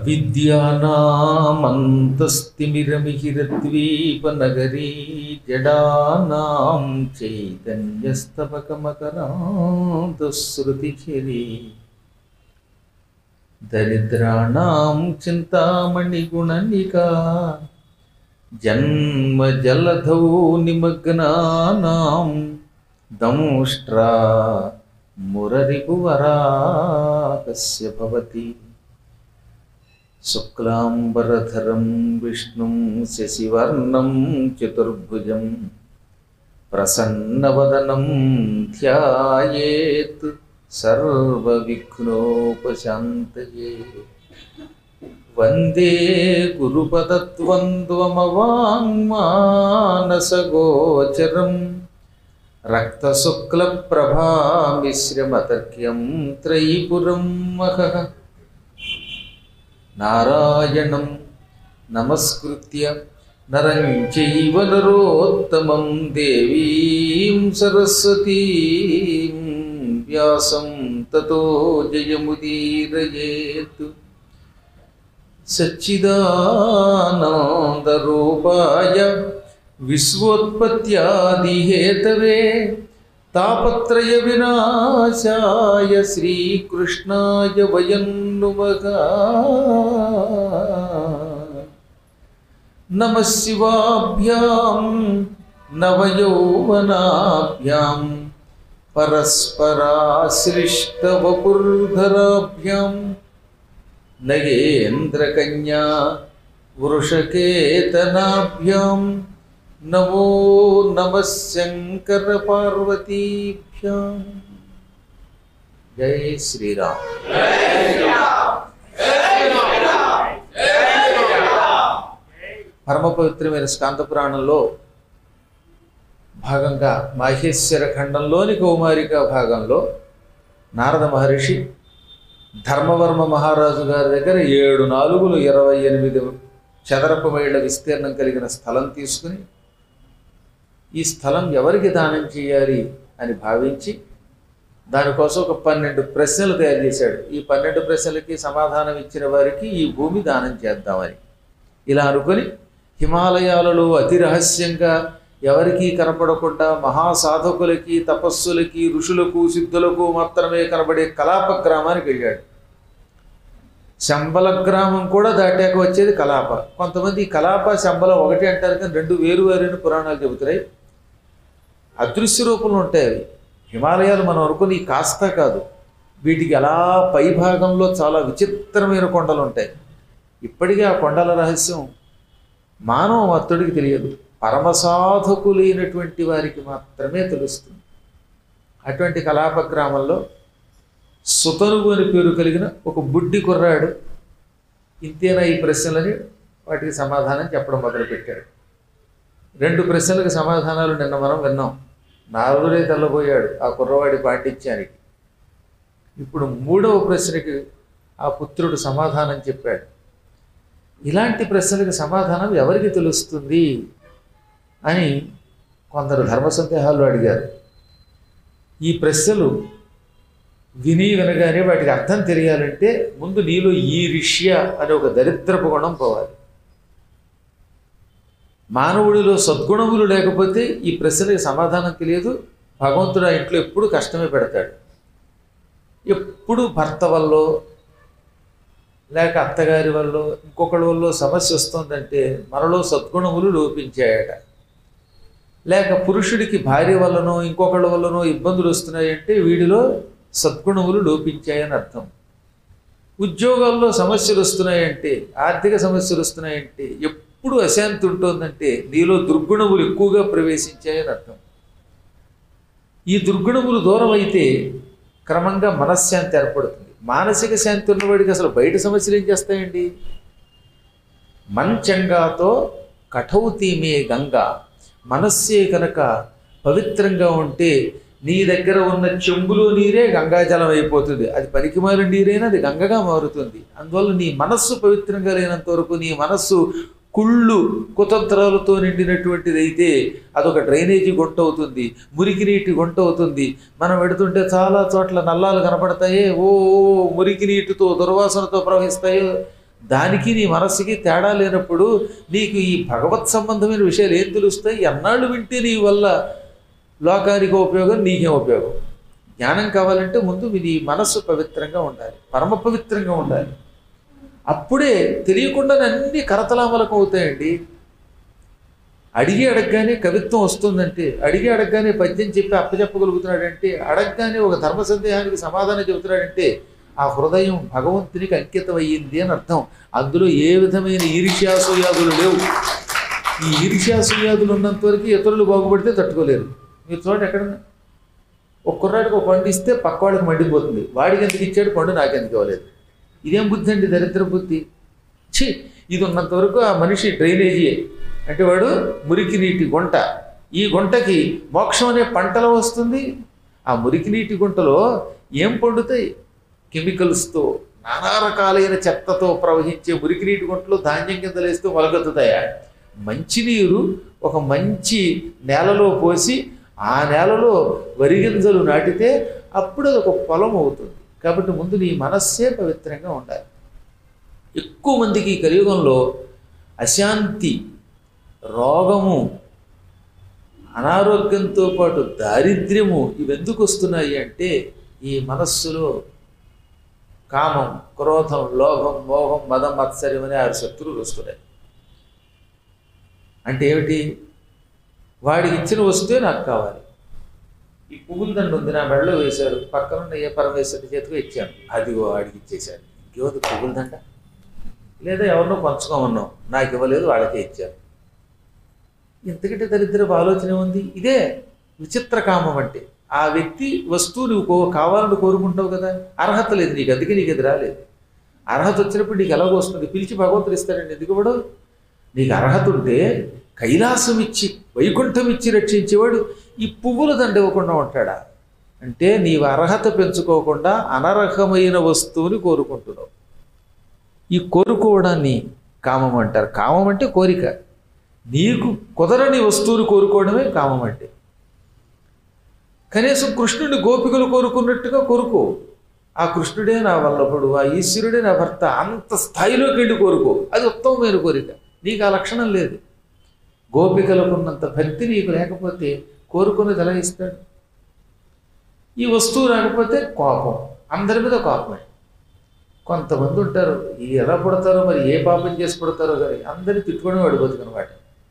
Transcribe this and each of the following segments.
అవిద్యానామంతస్తిమిరమిహిరద్వీపనగరీ జడానాం చైతన్యస్తవకమకరాంతశ్రుతిచిరీ దరిద్రాణం చింతామణిగుణనికా జన్మజలధౌ నిమగ్నానాం దంష్ట్రా మురరిపువరాకస్య భవతి శుక్లాంబరధరం విష్ణుం శశివర్ణం చతుర్భుజం ప్రసన్నవదనం ధ్యాయేత్ సర్వవిఘ్నోపశాంతయే వందే గురుపదద్వంద్వమవాङ्మానసగోచరం రక్తశుక్లప్రభామిశ్రమతర్క్యం త్రైపురం మహః నారాయణం నమస్కృత్య నరం చైవ నరోత్తమం దేవీం సరస్వతీం వ్యాసం తతో జయముదీరయేత్ సచ్చిదానందరూపాయ విశ్వోత్పత్యాదిహేతవే తాపత్రయ వినాశాయ శ్రీకృష్ణాయ వయం నుమగా నమ శివాభ్యాం నవయౌవనాభ్యాం పరస్పరాశ్లిష్టవపుర్ధరాభ్యాం నగేంద్రకన్యా వృషకేతనాభ్యాం నమో నమ శంకర పార్వతీభ్యాం జై శ్రీరామ్ పరమ పవిత్రమైన స్కాంత పురాణంలో భాగంగా మాహేశ్వర ఖండంలోని కౌమారిక భాగంలో నారద మహర్షి ధర్మవర్మ మహారాజు గారి దగ్గర ఏడు నాలుగులు ఇరవై ఎనిమిది చదరపు మైళ్ళ విస్తీర్ణం కలిగిన స్థలం తీసుకుని ఈ స్థలం ఎవరికి దానం చేయాలి అని భావించి దానికోసం ఒక పన్నెండు ప్రశ్నలు తయారు చేశాడు ఈ పన్నెండు ప్రశ్నలకి సమాధానం ఇచ్చిన వారికి ఈ భూమి దానం చేద్దామని ఇలా అనుకొని హిమాలయాలలో అతి రహస్యంగా ఎవరికీ కనపడకుండా మహాసాధకులకి తపస్సులకి ఋషులకు సిద్ధులకు మాత్రమే కనబడే కలాప గ్రామానికి వెళ్ళాడు శంబల గ్రామం కూడా దాటాక వచ్చేది కలాప కొంతమంది ఈ కలాప శంబల ఒకటి అంటారు కానీ రెండు వేరు వేరైన పురాణాలు చెబుతున్నాయి అదృశ్య రూపంలో ఉంటాయి అవి హిమాలయాలు మనం అనుకుని ఈ కాస్త కాదు వీటికి అలా పై భాగంలో చాలా విచిత్రమైన కొండలు ఉంటాయి ఇప్పటికీ ఆ కొండల రహస్యం మానవ మత్తుడికి తెలియదు పరమసాధకులైనటువంటి వారికి మాత్రమే తెలుస్తుంది అటువంటి కలాప గ్రామంలో సుతనుగు అని పేరు కలిగిన ఒక బుడ్డి కుర్రాడు ఇంతేనా ఈ ప్రశ్నలని వాటికి సమాధానం చెప్పడం మొదలుపెట్టాడు రెండు ప్రశ్నలకు సమాధానాలు నిన్న మనం విన్నాం నారదుడే తెల్లబోయాడు ఆ కుర్రవాడి పాటించానికి ఇప్పుడు మూడవ ప్రశ్నకి ఆ పుత్రుడు సమాధానం చెప్పాడు ఇలాంటి ప్రశ్నలకు సమాధానం ఎవరికి తెలుస్తుంది అని కొందరు ధర్మ సందేహాలు అడిగారు ఈ ప్రశ్నలు విని వినగానే వాటికి అర్థం తెలియాలంటే ముందు నీలో ఈ రిష్య అనే ఒక దరిద్రపు గుణం పోవాలి మానవుడిలో సద్గుణములు లేకపోతే ఈ ప్రశ్నలకు సమాధానం తెలియదు భగవంతుడు ఆ ఇంట్లో ఎప్పుడు కష్టమే పెడతాడు ఎప్పుడు భర్త వల్ల లేక అత్తగారి వల్ల ఇంకొకటి వల్ల సమస్య వస్తుందంటే మనలో సద్గుణములు లోపించాయట లేక పురుషుడికి భార్య వల్లనో ఇంకొకళ్ళ వల్లనో ఇబ్బందులు వస్తున్నాయంటే వీడిలో సద్గుణములు లోపించాయని అర్థం ఉద్యోగాల్లో సమస్యలు వస్తున్నాయంటే ఆర్థిక సమస్యలు వస్తున్నాయంటే ఎప్పుడు అశాంతి ఉంటుందంటే నీలో దుర్గుణములు ఎక్కువగా ప్రవేశించాయని అర్థం ఈ దుర్గుణములు దూరం అయితే క్రమంగా మనశ్శాంతి ఏర్పడుతుంది మానసిక శాంతి ఉన్నవాడికి అసలు బయట సమస్యలు ఏం చేస్తాయండి మంచంగాతో కఠౌతీమే గంగా మనస్సే కనుక పవిత్రంగా ఉంటే నీ దగ్గర ఉన్న చెంబులో నీరే గంగాజలం అయిపోతుంది అది పనికిమాలిన నీరైనా అది గంగగా మారుతుంది అందువల్ల నీ మనస్సు పవిత్రంగా లేనంత వరకు నీ మనస్సు కుళ్ళు కుతంత్రాలతో నిండినటువంటిది అయితే అదొక డ్రైనేజీ గుంట అవుతుంది మురికి నీటి గుంట అవుతుంది మనం పెడుతుంటే చాలా చోట్ల నల్లాలు కనపడతాయి ఓ ఓ మురికి నీటితో దుర్వాసనతో ప్రవహిస్తాయో దానికి నీ మనస్సుకి తేడా లేనప్పుడు నీకు ఈ భగవత్ సంబంధమైన విషయాలు ఏం తెలుస్తాయి ఎన్నాళ్ళు వింటే నీ వల్ల లోకానికి ఉపయోగం నీకేం ఉపయోగం జ్ఞానం కావాలంటే ముందు నీ మనస్సు పవిత్రంగా ఉండాలి పరమ పవిత్రంగా ఉండాలి అప్పుడే తెలియకుండానే అన్ని కరతలామలకం అవుతాయండి అడిగి అడగగానే కవిత్వం వస్తుందంటే అడిగి అడగగానే పద్యం చెప్పి అప్పచెప్పగలుగుతున్నాడంటే అడగగానే ఒక ధర్మ సందేహానికి సమాధానం చెబుతున్నాడంటే ఆ హృదయం భగవంతునికి అంకితం అయ్యింది అని అర్థం అందులో ఏ విధమైన ఈర్ష్యాసూయాదులు లేవు ఈ ఈర్ష్యాసూయాదులు ఉన్నంత వరకు ఇతరులు బాగుపడితే తట్టుకోలేరు మీరు చూడండి ఎక్కడన్నా ఒక కుర్రాడికి ఒక పండు ఇస్తే పక్క వాడికి మండిపోతుంది వాడికి ఎందుకు ఇచ్చాడు పండు నాకెందుకు ఇవ్వలేదు ఇదేం బుద్ధి అండి దరిద్ర బుద్ధి ఛీ ఇది ఉన్నంత వరకు ఆ మనిషి డ్రైనేజీయే అంటే వాడు మురికి నీటి గుంట ఈ గుంటకి మోక్షం అనే పంటలో వస్తుంది ఆ మురికి నీటి గుంటలో ఏం పండుతాయి కెమికల్స్తో నానా రకాలైన చెత్తతో ప్రవహించే మురికి నీటి గుంటలో ధాన్యం కింద లేస్తూ మొలకెత్తుతాయా మంచినీరు ఒక మంచి నేలలో పోసి ఆ నేలలో వరిగింజలు నాటితే అప్పుడు అది ఒక పొలం అవుతుంది కాబట్టి ముందు నీ మనస్సే పవిత్రంగా ఉండాలి ఎక్కువ మందికి ఈ కలియుగంలో అశాంతి రోగము అనారోగ్యంతో పాటు దారిద్ర్యము ఇవెందుకు వస్తున్నాయి అంటే ఈ మనస్సులో కామం క్రోధం లోభం మోహం మదం మత్సర్యం అనే ఆరు శత్రువులు వస్తున్నాయి అంటే ఏమిటి వాడికి ఇచ్చిన వస్తువే నాకు కావాలి ఈ పువ్వుల దండ ఉంది నా మెడలో వేశారు పక్కనున్న ఏ పరమేశ్వరి చేతికి ఇచ్చాను అది వాడికి ఇచ్చేశాను ఇంకేముంది పువ్వుల దండ లేదా ఎవరినో పంచుకోమన్నాం నాకు ఇవ్వలేదు వాళ్ళకే ఇచ్చాను ఇంతకంటే దరిద్రపు ఆలోచన ఉంది ఇదే విచిత్ర కామం అంటే ఆ వ్యక్తి వస్తువు నువ్వు కో కావాలని కోరుకుంటావు కదా అర్హత లేదు నీకు అందుకే నీకు అది రాలేదు అర్హత వచ్చినప్పుడు నీకు ఎలాగో వస్తుంది పిలిచి భగవంతుడు ఇస్తాడండి ఎందుకు ఇవ్వడు నీకు అర్హత ఉంటే కైలాసం ఇచ్చి వైకుంఠం ఇచ్చి రక్షించేవాడు ఈ పువ్వుల దండ ఇవ్వకుండా ఉంటాడా అంటే నీవు అర్హత పెంచుకోకుండా అనర్హమైన వస్తువుని కోరుకుంటున్నావు ఈ కోరుకోవడాన్ని కామం అంటారు కామం అంటే కోరిక నీకు కుదరని వస్తువులు కోరుకోవడమే కామం అంటే కనీసం కృష్ణుడిని గోపికలు కోరుకున్నట్టుగా కోరుకో ఆ కృష్ణుడే నా వల్లభుడు ఆ ఈశ్వరుడే నా భర్త అంత స్థాయిలోకి వెళ్ళి కోరుకో అది ఉత్తమమైన కోరిక నీకు ఆ లక్షణం లేదు గోపికలకున్నంత భక్తి నీకు లేకపోతే కోరుకున్నది ఎలా ఇస్తాడు ఈ వస్తువు రాకపోతే కోపం అందరి మీద కోపమే కొంతమంది ఉంటారు ఈ ఎలా పుడతారో మరి ఏ పాపం చేసి పుడతారో కానీ అందరినీ తిట్టుకోవడం వాడిపోతుంది అనమాట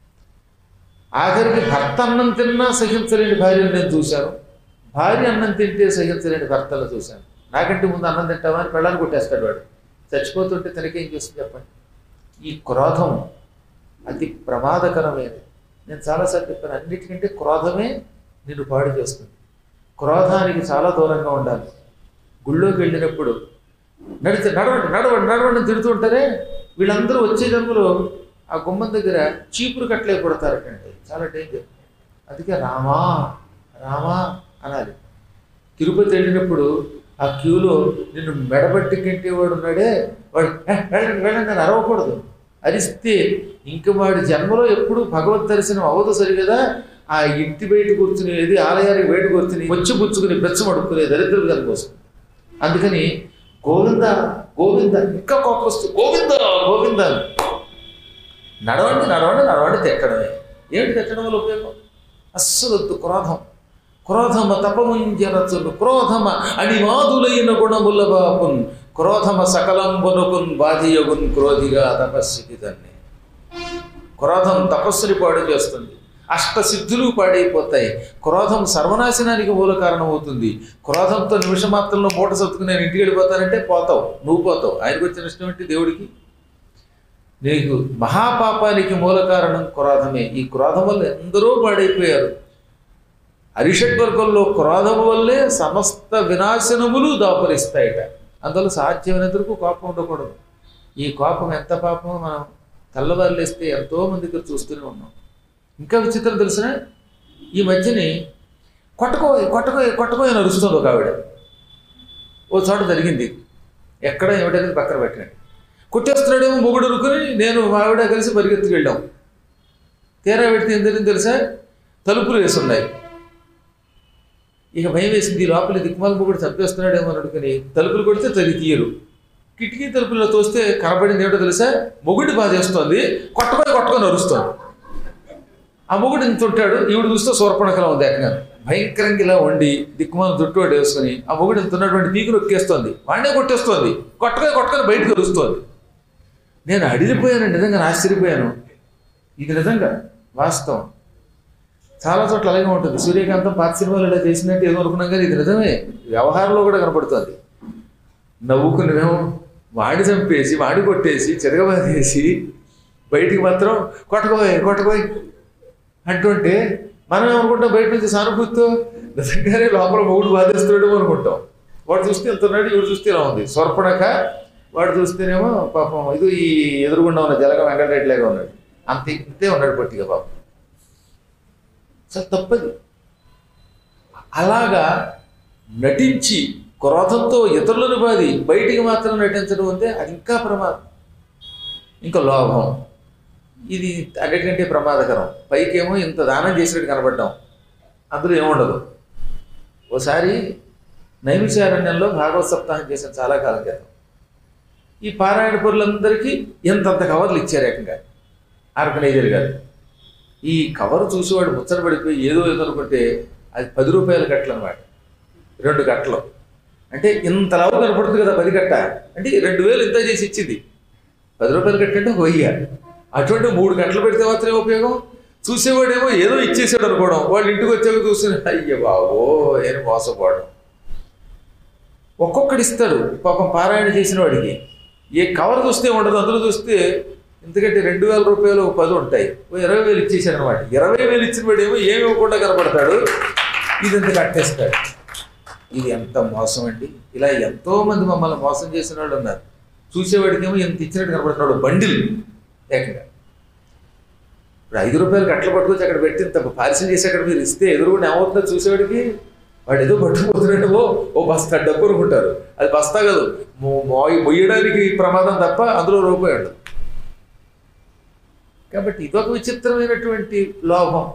ఆఖరికి భర్త అన్నం తిన్నా సహించలేని భార్యను నేను చూశాను భార్య అన్నం తింటే సహించలేని భర్తలు చూశాను నాకంటే ముందు అన్నం తింటావా అని పెళ్ళాన్ని కొట్టేస్తాడు వాడు చచ్చిపోతుంటే తనకేం చేస్తుంది చెప్పండి ఈ క్రోధం అతి ప్రమాదకరమైనది నేను చాలాసార్లు చెప్పాను అన్నిటికంటే క్రోధమే నిన్ను పాడు చేస్తుంది క్రోధానికి చాలా దూరంగా ఉండాలి గుళ్ళోకి వెళ్ళినప్పుడు నడితే నడవండి నడవండి నడవండి అని తిడుతూ ఉంటారే వీళ్ళందరూ వచ్చే జన్మలో ఆ గుమ్మం దగ్గర చీపురు కట్టలే కొడతారటండి చాలా డేంజర్ అందుకే రామా రామా అనాలి తిరుపతి వెళ్ళినప్పుడు ఆ క్యూలో నిన్ను మెడబట్టి కంటేవాడు ఉన్నాడే వాడు "ఏ, వెళ్ళండి వెళ్ళండి అని అరవకూడదు అరిస్తే ఇంక వాడి జన్మలో ఎప్పుడు భగవద్ దర్శనం అవ్వదు సరిగదా ఆ ఇంటి బయట కూర్చుని ఏది ఆలయానికి బయట కూర్చుని వచ్చి పుచ్చుకుని బెచ్చం అడుక్కునే దరిద్రులు కనుక వస్తుంది అందుకని గోవింద గోవింద ఇంకా కోపం వస్తుంది గోవింద గోవింద అని. నడవండి నడవండి నడవండి తిట్టడమే ఏమిటి తిట్టడం వల్ల ఉపయోగం అస్సలు వద్దు క్రోధం క్రోధమ తపముంజరచును క్రోధమ అణిమాదులైన గుణముల బాపున్ క్రోధమ సకలంబునకున్ బాధియగున్ క్రోధిగా తపస్సుకి దాన్ని క్రోధం తపస్సుని పాడు చేస్తుంది అష్టసిద్ధులు పాడైపోతాయి క్రోధం సర్వనాశనానికి మూల కారణం అవుతుంది క్రోధంతో నిమిషమాత్రంలో మూట సత్తుకుని నేను ఇంటికి వెళ్ళిపోతానంటే పోతావు నువ్వు పోతావు ఆయనకు వచ్చిన ఇష్టం ఏంటి దేవుడికి నీకు మహాపాపానికి మూల కారణం క్రోధమే ఈ క్రోధం వల్ల ఎందరో పాడైపోయారు అరిషడ్వర్గంలో క్రోధం వల్లే సమస్త వినాశనములు దాపరిస్తాయట అందువల్ల సాధ్యమైనంత వరకు కోపం ఉండకూడదు ఈ కోపం ఎంత పాపమో మనం తెల్లవారులేస్తే ఎంతో మంది దగ్గర చూస్తూనే ఉన్నాం ఇంకా విచిత్రం తెలిసిన ఈ మధ్యని కొట్టకో కొట్టకో కొట్టకో అని అరుస్తుంది ఒక ఆవిడ ఓ చోట జరిగింది ఎక్కడ ఏమిటనేది పక్కన పెట్టండి కొట్టేస్తున్నాడేమో మొగుడు అనుకుని నేను మా ఆవిడ కలిసి పరిగెత్తుకు వెళ్ళాం తీరా పెడితే ఏం జరిగింది తెలుసా తలుపులు వేసి ఉన్నాయి ఇక భయం వేసింది ఈ లోపల దిక్మాల మొగుడు చంపేస్తున్నాడేమో అని అనుకుని తలుపులు కొడితే తరి తీయరు కిటికీ తలుపులో తోస్తే కనబడింది ఏమిటో తెలుసా మొగుడి బాధ చేస్తోంది కొట్టకొని కొట్టుకొని అరుస్తోంది ఆ మొగుడు ఇంత ఉంటాడు ఈవిడ చూస్తే సూర్పణకలా ఉంది ఏకంగా భయంకరంగా ఇలా వండి దిక్కుమాల జుట్టు వాడు వేసుకుని ఆ మొగుడు ఇంత ఉన్నటువంటి పీకు నొక్కేస్తోంది వాడినే కొట్టేస్తోంది కొట్టకొని కొట్టుకొని బయటకు అరుస్తోంది నేను అడిగిపోయాను నిజంగా నేను ఆశ్చర్యపోయాను ఇది నిజంగా వాస్తవం చాలా చోట్ల అలాగే ఉంటుంది సూర్యకాంతం పాత సినిమాలు ఇలా చేసినట్టు ఏదో అనుకున్నాం కానీ ఇది నిజమే వ్యవహారంలో కూడా కనపడుతుంది నవ్వుకునేమో వాడి చంపేసి వాడి కొట్టేసి చిరగబాదేసి బయటికి మాత్రం కొట్టకోయ్ కొట్టకోయ్ అంటుంటే మనం ఏమనుకుంటాం బయట నుంచి సానుభూతితో నిజంగానే లోపల మొగుడు బాధేస్తున్నాడేమో అనుకుంటాం వాడు చూస్తే ఎంత ఉన్నాడు ఇవి చూస్తే ఇలా ఉంది స్వర్పణక వాడు చూస్తేనేమో పాపం ఇది ఈ ఎదురుగుండా ఉన్న జలగ వెంకటరెడ్డిలాగా ఉన్నాడు అంత ఇంతే ఉన్నాడు పొట్టిగా పాపం చాలా తప్పది అలాగా నటించి క్రోధంతో ఇతరులను బాధి బయటికి మాత్రం నటించడం అంటే అది ఇంకా ప్రమాదం ఇంకా లోభం ఇది అన్నిటికంటే ప్రమాదకరం పైకేమో ఇంత దానం చేసినట్టు కనబడ్డాం అందులో ఏముండదు ఓసారి నైమిషారణ్యంలో భాగవత సప్తాహం చేసిన చాలా కాలం క్రితం ఈ పారాయణ పరులందరికీ ఎంతంత కవర్లు ఇచ్చారు ఏకంగా ఆర్గనైజర్ గారు ఈ కవర్ చూసేవాడు ముచ్చట పడిపోయి ఏదో ఏదో అనుకుంటే అది పది రూపాయల కట్టలు అనమాట రెండు కట్టలు అంటే ఇంత లావు కనపడుతుంది కదా పది కట్ట అంటే ఈ రెండు వేలు ఇంత చేసి ఇచ్చింది పది రూపాయలు కట్ట అంటే వెయ్యి అటువంటి మూడు గంటలు పెడితే మాత్రమే ఉపయోగం చూసేవాడేమో ఏదో ఇచ్చేసాడు అనుకోవడం వాళ్ళు ఇంటికి వచ్చాక చూసిన అయ్య బాబో ఏం మోసపోవడం ఒక్కొక్కడు ఇస్తాడు పాపం పారాయణ చేసిన వాడికి ఏ కవర్ చూస్తే ఉండదు అందులో చూస్తే ఎందుకంటే రెండు వేల రూపాయలు ఒక పది ఉంటాయి ఓ ఇరవై వేలు ఇచ్చేసాడు అనమాట ఇరవై వేలు ఇచ్చిన వాడేమో ఏమి ఇవ్వకుండా కనపడతాడు ఇది ఎంత కట్టేస్తాడు ఇది ఎంత మోసం అండి ఇలా ఎంతో మంది మమ్మల్ని మోసం చేసిన వాళ్ళు ఉన్నారు చూసేవాడికేమో ఎంత ఇచ్చినట్టు కనపడుతున్నాడు బండిల్ ఏకంగా ఇప్పుడు ఐదు రూపాయలు కట్టలు పట్టుకొచ్చి అక్కడ పెట్టి ఇంత పార్సిల్ చేసి అక్కడ మీరు ఇస్తే ఎదురుగుండా ఏమవుతుందో చూసేవాడికి వాడు ఏదో పట్టుకుపోతున్నాడు ఓ ఓ బస్తా డబ్బు అనుకుంటారు అది బస్తా కాదు మో- మోయి మొయ్యడానికి ప్రమాదం తప్ప అందులో రూపాయి ఉండదు కాబట్టి ఇదొక విచిత్రమైనటువంటి లోభం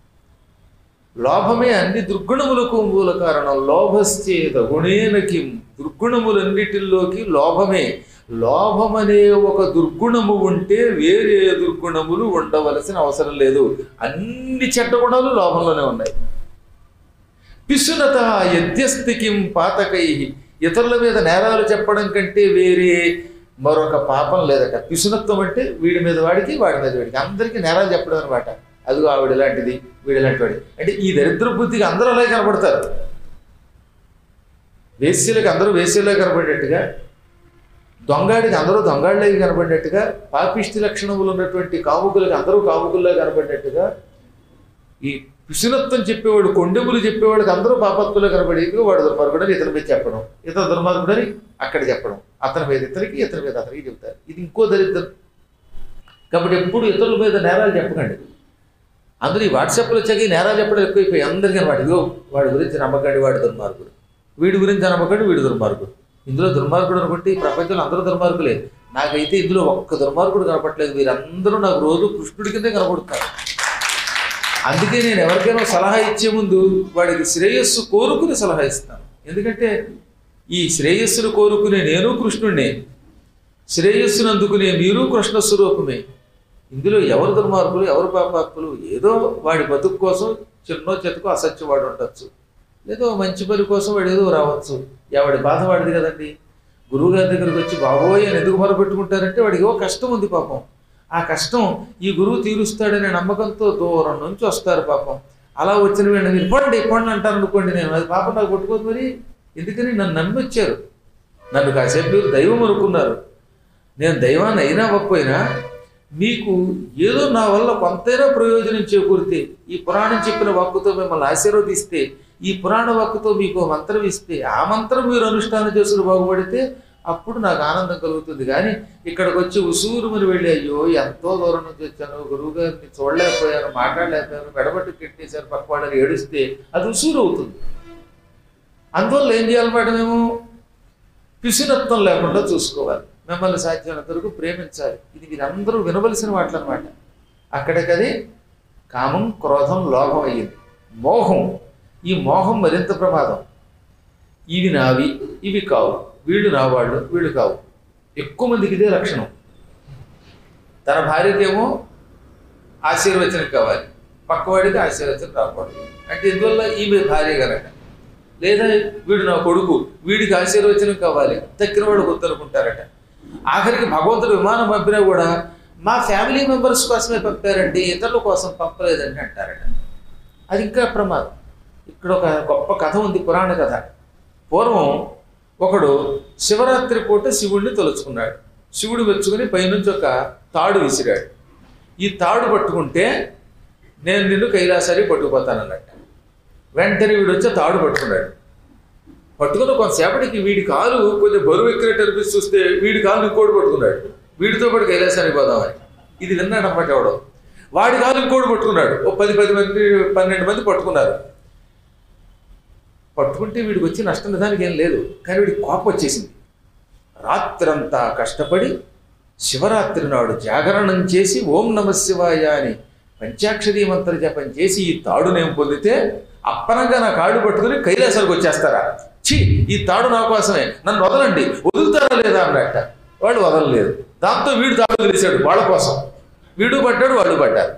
లోభమే అన్ని దుర్గుణములకు మూల కారణం లోభశ్చేత గుణేన కిం దుర్గుణములన్నిటిల్లోకి లోభమే లోభమనే ఒక దుర్గుణము ఉంటే వేరే దుర్గుణములు ఉండవలసిన అవసరం లేదు అన్ని చెడ్డ గుణాలు లోభంలోనే ఉన్నాయి పిసునత యద్యస్తి కిం పాతకై ఇతరుల మీద నేరాలు చెప్పడం కంటే వేరే మరొక పాపం లేదట పిసునత్వం అంటే వీడి మీద వాడికి వాడి మీద వాడికి అందరికీ నేరాలు చెప్పడం అనమాట అదిగో ఆవిడ ఇలాంటిది వీడు ఇలాంటి వాడి అంటే ఈ దరిద్ర బుద్ధికి అందరూ అలాగే కనపడతారు వేశ్యలకు అందరూ వేశ్యలే కనపడేట్టుగా దొంగాడికి అందరూ దొంగాళ్ళే కనపడినట్టుగా పాపిష్టి లక్షణములు ఉన్నటువంటి కాముకులకు అందరూ కాముకుల్లా కనపడినట్టుగా ఈ పిసునత్వం చెప్పేవాడు కొండెములు చెప్పేవాడికి అందరూ పాపత్తులు కనబడేది వాడు దుర్మార్గుడని ఇతని మీద చెప్పడం ఇతను దుర్మార్గుడని అక్కడ చెప్పడం అతని మీద ఇతనికి ఇతని మీద అతనికి చెప్తారు ఇది ఇంకో దరిద్రం కాబట్టి ఎప్పుడు ఇతరుల మీద నేరాలు చెప్పకండి అందరూ ఈ వాట్సాప్లో వచ్చాక ఈ నేరాలు చెప్పడం ఎక్కువైపోయి అందరికీ అనమాట ఇదిగో వాడి గురించి నమ్మకండి వాడు దుర్మార్గుడు వీడి గురించి నమ్మకండి వీడు దుర్మార్గుడు ఇందులో దుర్మార్గుడు అనుకుంటే ఈ ప్రపంచంలో అందరూ దుర్మార్గులే నాకైతే ఇందులో ఒక్క దుర్మార్గుడు కనపట్లేదు వీరందరూ నాకు రోజు కృష్ణుడి కిందే కనపడుతున్నారు అందుకే నేను ఎవరికైనా సలహా ఇచ్చే ముందు వాడికి శ్రేయస్సు కోరుకుని సలహా ఇస్తాను ఎందుకంటే ఈ శ్రేయస్సును కోరుకునే నేను కృష్ణుడినే శ్రేయస్సును అందుకునే మీరు కృష్ణ స్వరూపమే ఇందులో ఎవరు దుర్మార్గులు ఎవరు పాపాత్ములు ఏదో వాడి బతుకు కోసం చిన్నో చెతుకు అసత్యవాడు ఉండొచ్చు లేదో మంచి పని కోసం వాడు ఏదో రావచ్చు ఎవడి బాధ వాడిది కదండి గురువుగారి దగ్గరికి వచ్చి బాబోయ్ అని ఎందుకు మొరపెట్టుకుంటారంటే వాడికి ఏవో కష్టం ఉంది పాపం ఆ కష్టం ఈ గురువు తీరుస్తాడనే నమ్మకంతో దూరం నుంచి వస్తారు పాపం అలా వచ్చిన వీళ్ళని మీరు పండి పండి అంటారు అనుకోండి నేను అది పాపం నాకు కొట్టుకోదు మరి ఎందుకని నన్ను నమ్మి వచ్చారు నన్ను కాసేపు మీరు దైవం అనుకున్నారు నేను దైవాన్ని అయినా అవ్వకపోయినా మీకు ఏదో నా వల్ల కొంతైనా ప్రయోజనం చేకూరితే ఈ పురాణం చెప్పిన వాక్కుతో మిమ్మల్ని ఆశీర్వదిస్తే ఈ పురాణ వాక్కుతో మీకు ఓ మంత్రం ఇస్తే ఆ మంత్రం మీరు అనుష్ఠానం చేసుకుని బాగుపడితే అప్పుడు నాకు ఆనందం కలుగుతుంది కానీ ఇక్కడికి వచ్చి ఉసూరు మరి వెళ్ళి అయ్యో ఎంతో దూరం నుంచి వచ్చాను గురువు గారిని చూడలేకపోయాను మాట్లాడలేకపోయాను మెడబట్టి కెట్టేశారు పక్క వాళ్ళని ఏడుస్తే అది ఉసూరు అవుతుంది అందువల్ల ఏం చేయాలి మేడం మేము పిసినత్వం లేకుండా చూసుకోవాలి మిమ్మల్ని సాధ్యమైనంత వరకు ప్రేమించాలి ఇది మీరందరూ వినవలసిన మాటలు అనమాట అక్కడికది కామం క్రోధం లోభం అయ్యింది మోహం ఈ మోహం మరింత ప్రమాదం ఇవి నావి ఇవి కావు వీళ్ళు నా వాళ్ళు వీళ్ళు కావు ఎక్కువ మందికి ఇదే లక్షణం తన భార్యకేమో ఆశీర్వచనం కావాలి పక్కవాడికి ఆశీర్వచనం రాకూడదు అంటే ఎందువల్ల ఈమె భార్య కనుక లేదా వీడు నా కొడుకు వీడికి ఆశీర్వచనం కావాలి తక్కిన వాడు గుర్తనుకుంటారట ఆఖరికి భగవంతుడు విమానం పంపినా కూడా మా ఫ్యామిలీ మెంబర్స్ కోసమే పంపారండి ఇతరుల కోసం పంపలేదండి అంటారట అది ఇంకా ప్రమాదం ఇక్కడ ఒక గొప్ప కథ ఉంది పురాణ కథ పూర్వం ఒకడు శివరాత్రి పూట శివుడిని తలుచుకున్నాడు శివుడు మెచ్చుకుని పైనుంచి ఒక తాడు విసిరాడు ఈ తాడు పట్టుకుంటే నేను నిన్ను కైలాసారి పట్టుకుపోతానన్నట్ట వెంటనే వీడు వచ్చి ఆ తాడు పట్టుకున్నాడు పట్టుకున్న కొంతసేపటికి వీడి కాలు కొంచెం బరువు ఎక్కినట్టు అనిపిస్తూ చూస్తే వీడి కాలు ఇంకోటి పట్టుకున్నాడు వీడితో పాటు కైలాసానికి పోదామని ఇది విన్నాడు అన్నమాట ఎవడో వాడి కాలు ఇంకోటి పట్టుకున్నాడు ఓ పది పది మంది పన్నెండు మంది పట్టుకున్నారు పట్టుకుంటే వీడికి వచ్చి నష్టం నిదానికి ఏం లేదు కానీ వీడికి కోపం వచ్చేసింది రాత్రంతా కష్టపడి శివరాత్రి నాడు జాగరణం చేసి ఓం నమ శివాయ అని పంచాక్షరీ మంత్ర జపం చేసి ఈ తాడు నేను పొందితే అప్పనంగా నా కాళ్ళు పట్టుకుని కైలాసానికి వచ్చేస్తారా ఛీ ఈ తాడు నా కోసమే నన్ను వదలండి వదులుతారా లేదా అన్నట్ట వాడు వదలలేదు దాంతో వీడు తాడు వదిలేశాడు వాళ్ళ కోసం వీడు పడ్డాడు వాళ్ళు పడ్డారు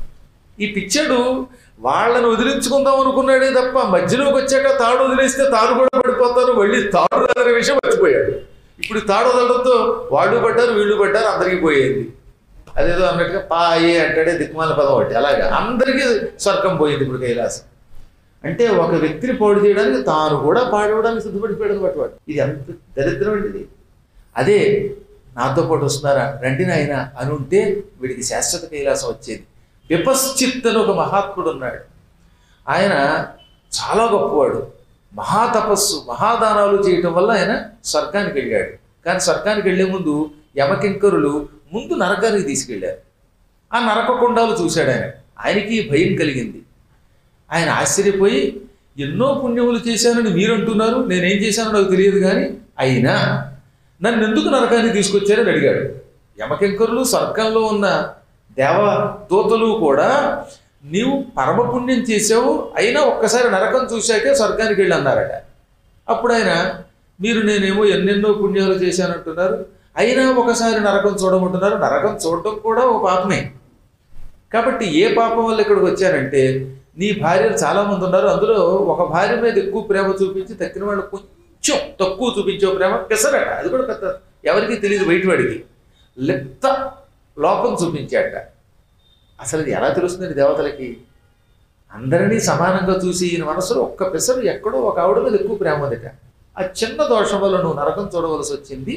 ఈ పిచ్చాడు వాళ్ళని వదిలించుకుందాం అనుకున్నాడే తప్ప మధ్యలోకి వచ్చాక తాడు వదిలేస్తే తాడు కూడా పడిపోతారు మళ్ళీ తాడు రాదనే విషయం మర్చిపోయాడు ఇప్పుడు ఈ తాడు వదలడంతో వాళ్ళు పడ్డారు వీళ్ళు పడ్డారు అందరికీ పోయేది అదేదో అన్నట్టుగా పాయే అంటాడే దిక్మాల పదం ఒకటి అలాగా అందరికీ స్వర్గం పోయింది ఇప్పుడు కైలాసం అంటే ఒక వ్యక్తిని పాడు చేయడానికి తాను కూడా పాడవడానికి సిద్ధపడిపోయాడు అనమాట వాడు ఇది ఎంత దరిద్రమైనది అదే నాతో పాటు వస్తున్నారా రండి నాయన అని ఉంటే వీడికి శాశ్వత కైలాసం వచ్చేది విపశ్చిత్ అని ఒక మహాత్ముడు ఉన్నాడు ఆయన చాలా గొప్పవాడు మహాతపస్సు మహాదానాలు చేయటం వల్ల ఆయన స్వర్గానికి వెళ్ళాడు కానీ స్వర్గానికి వెళ్లే ముందు యమకింకరులు ముందు నరకానికి తీసుకెళ్లారు ఆ నరక కుండాలు చూశాడు ఆయన ఆయనకి భయం కలిగింది ఆయన ఆశ్చర్యపోయి ఎన్నో పుణ్యములు చేశానని మీరు అంటున్నారు నేనేం చేశానో నాకు తెలియదు కానీ అయినా నన్ను ఎందుకు నరకానికి తీసుకొచ్చారని అడిగాడు యమకింకరులు స్వర్గంలో ఉన్న దేవ దూతలు కూడా నీవు పరమపుణ్యం చేసావు అయినా ఒక్కసారి నరకం చూశాకే స్వర్గానికి వెళ్ళి అన్నారట అప్పుడు ఆయన మీరు నేనేమో ఎన్నెన్నో పుణ్యాలు చేశానంటున్నారు అయినా ఒకసారి నరకం చూడమంటున్నారు నరకం చూడటం కూడా ఒక పాపమే కాబట్టి ఏ పాపం వల్ల ఇక్కడికి వచ్చానంటే నీ భార్యలు చాలా మంది ఉన్నారు అందులో ఒక భార్య మీద ఎక్కువ ప్రేమ చూపించి తక్కిన వాళ్ళు కొంచెం తక్కువ చూపించే ప్రేమ పెసరట అది కూడా పెద్ద ఎవరికి తెలియదు బయటవాడికి లెప్త లోపం చూపించాట అసలు ఇది ఎలా తెలుస్తుంది దేవతలకి అందరినీ సమానంగా చూసి ఈయన మనసులో ఒక్క పెసరు ఎక్కడో ఒక ఆవిడ మీద ఎక్కువ ప్రేమ ఉందిట ఆ చిన్న దోషం వల్ల నువ్వు నరకం చూడవలసి వచ్చింది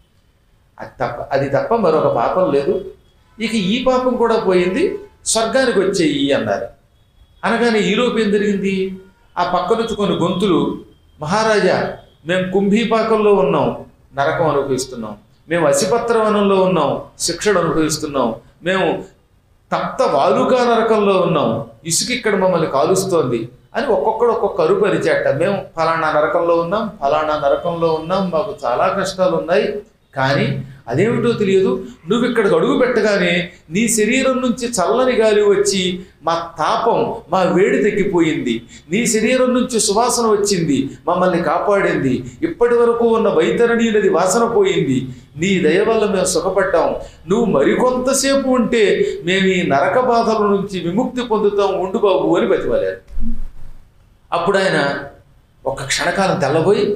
అది తప్ప అది తప్ప మరొక పాపం లేదు ఇక ఈ పాపం కూడా పోయింది స్వర్గానికి వచ్చేయి అన్నారు అనగానే ఈలోపు ఏం జరిగింది ఆ పక్క నుంచి కొన్ని గొంతులు మహారాజా మేము కుంభీపాకంలో ఉన్నాం నరకం అనుభవిస్తున్నాం మేము అసిపత్ర వనంలో ఉన్నాం శిక్షణ అనుభవిస్తున్నాం మేము తప్త వాలుకా నరకంలో ఉన్నాం ఇసుక ఇక్కడ మమ్మల్ని కాలుస్తోంది అని ఒక్కొక్కడు ఒక్కొక్క అరుపు అరిచేట మేము ఫలానా నరకంలో ఉన్నాం ఫలానా నరకంలో ఉన్నాం మాకు చాలా కష్టాలు ఉన్నాయి కానీ అదేమిటో తెలియదు నువ్వు ఇక్కడికి అడుగు పెట్టగానే నీ శరీరం నుంచి చల్లని గాలి వచ్చి మా తాపం మా వేడి తగ్గిపోయింది నీ శరీరం నుంచి సువాసన వచ్చింది మమ్మల్ని కాపాడింది ఇప్పటి వరకు ఉన్న వైతరణి నది వాసన పోయింది నీ దయ వల్ల మేము సుఖపడ్డాం నువ్వు మరికొంతసేపు ఉంటే మేము ఈ నరక బాధల నుంచి విముక్తి పొందుతాం ఉండు బాబు అని బతిమలారు అప్పుడు ఆయన ఒక క్షణకాలం తెల్లబోయి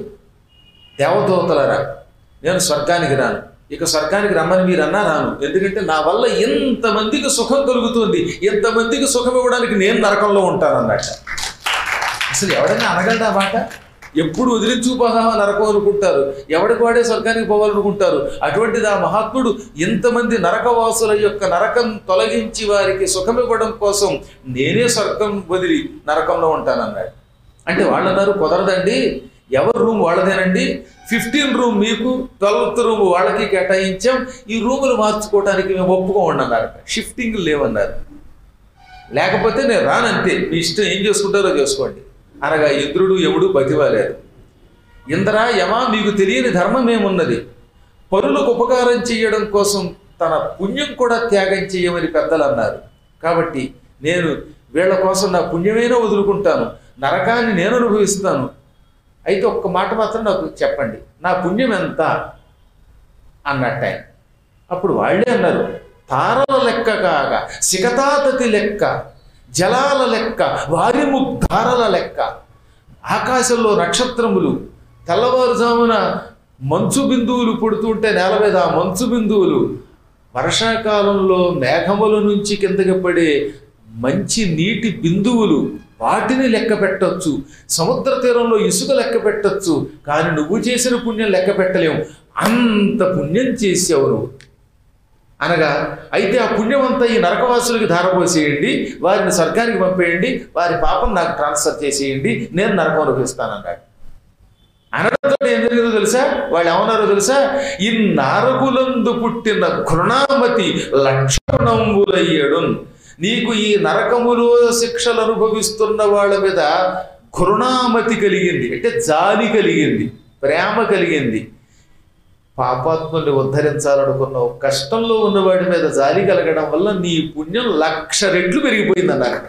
దేవదూతలరా నేను స్వర్గానికి రాను ఇక స్వర్గానికి రమ్మని మీరు అన్నా రాను ఎందుకంటే నా వల్ల ఎంతమందికి సుఖం కలుగుతుంది ఎంతమందికి సుఖం ఇవ్వడానికి నేను నరకంలో ఉంటానన్నట్ట అసలు ఎవడైనా అనగలడా ఆ మాట ఎప్పుడు వదిలించుకుపోదామా నరకం అనుకుంటారు ఎవడికి వాడే స్వర్గానికి పోవాలనుకుంటారు అటువంటిది ఆ మహాత్ముడు ఎంతమంది నరకవాసుల యొక్క నరకం తొలగించి వారికి సుఖం ఇవ్వడం కోసం నేనే స్వర్గం వదిలి నరకంలో ఉంటానన్నాడు అంటే వాళ్ళు అన్నారు కుదరదండి ఎవరి రూమ్ వాళ్ళదేనండి ఫిఫ్టీన్ రూమ్ మీకు ట్వెల్త్ రూమ్ వాళ్ళకి కేటాయించాం ఈ రూములు మార్చుకోవడానికి మేము ఒప్పుకోండి అన్నారు షిఫ్టింగ్ లేవన్నారు లేకపోతే నేను రానంతే మీ ఇష్టం ఏం చేసుకుంటారో చేసుకోండి అనగా ఇంద్రుడు యముడు బతివాలేరు ఇంద్ర యమ మీకు తెలియని ధర్మం ఏమున్నది పరులకు ఉపకారం చేయడం కోసం తన పుణ్యం కూడా త్యాగం చేయమని పెద్దలు అన్నారు కాబట్టి నేను వీళ్ళ కోసం నా పుణ్యమైనా వదులుకుంటాను నరకాన్ని నేను అనుభవిస్తాను అయితే ఒక్క మాట మాత్రం నాకు చెప్పండి నా పుణ్యం ఎంత అన్నట్టు ఆయన అప్పుడు వాళ్ళే అన్నారు తారల లెక్క కాగా సిగతాతతి లెక్క జలాల లెక్క వారి ముగ్ధారల లెక్క ఆకాశంలో నక్షత్రములు తెల్లవారుజామున మంచు బిందువులు పుడుతుంటే నేల మీద ఆ మంచు బిందువులు వర్షాకాలంలో మేఘముల నుంచి కిందకి పడే మంచి నీటి బిందువులు వాటిని లెక్క పెట్టొచ్చు సముద్ర తీరంలో ఇసుక లెక్క పెట్టొచ్చు కానీ నువ్వు చేసిన పుణ్యం లెక్క పెట్టలేము అంత పుణ్యం చేసావు నువ్వు అనగా అయితే ఆ పుణ్యం అంతా ఈ నరకవాసులకి ధారపోసేయండి వారిని స్వర్గానికి పంపేయండి వారి పాపం నాకు ట్రాన్స్ఫర్ చేసేయండి నేను నరకం అనుభవిస్తానన్నాడు అనడంతో ఏం జరిగిందో తెలుసా వాళ్ళు ఏమన్నారో తెలుసా ఈ నారకులందు పుట్టిన ఘృణామతి లక్షణంబులయ్యడు నీకు ఈ నరకములో శిక్షలు అనుభవిస్తున్న వాళ్ళ మీద ఘృణామతి కలిగింది అంటే జాలి కలిగింది ప్రేమ కలిగింది పాపాత్ముల్ని ఉద్ధరించాలనుకున్నావు కష్టంలో ఉన్నవాడి మీద జాలి కలగడం వల్ల నీ పుణ్యం లక్ష రెట్లు పెరిగిపోయింది అన్నారు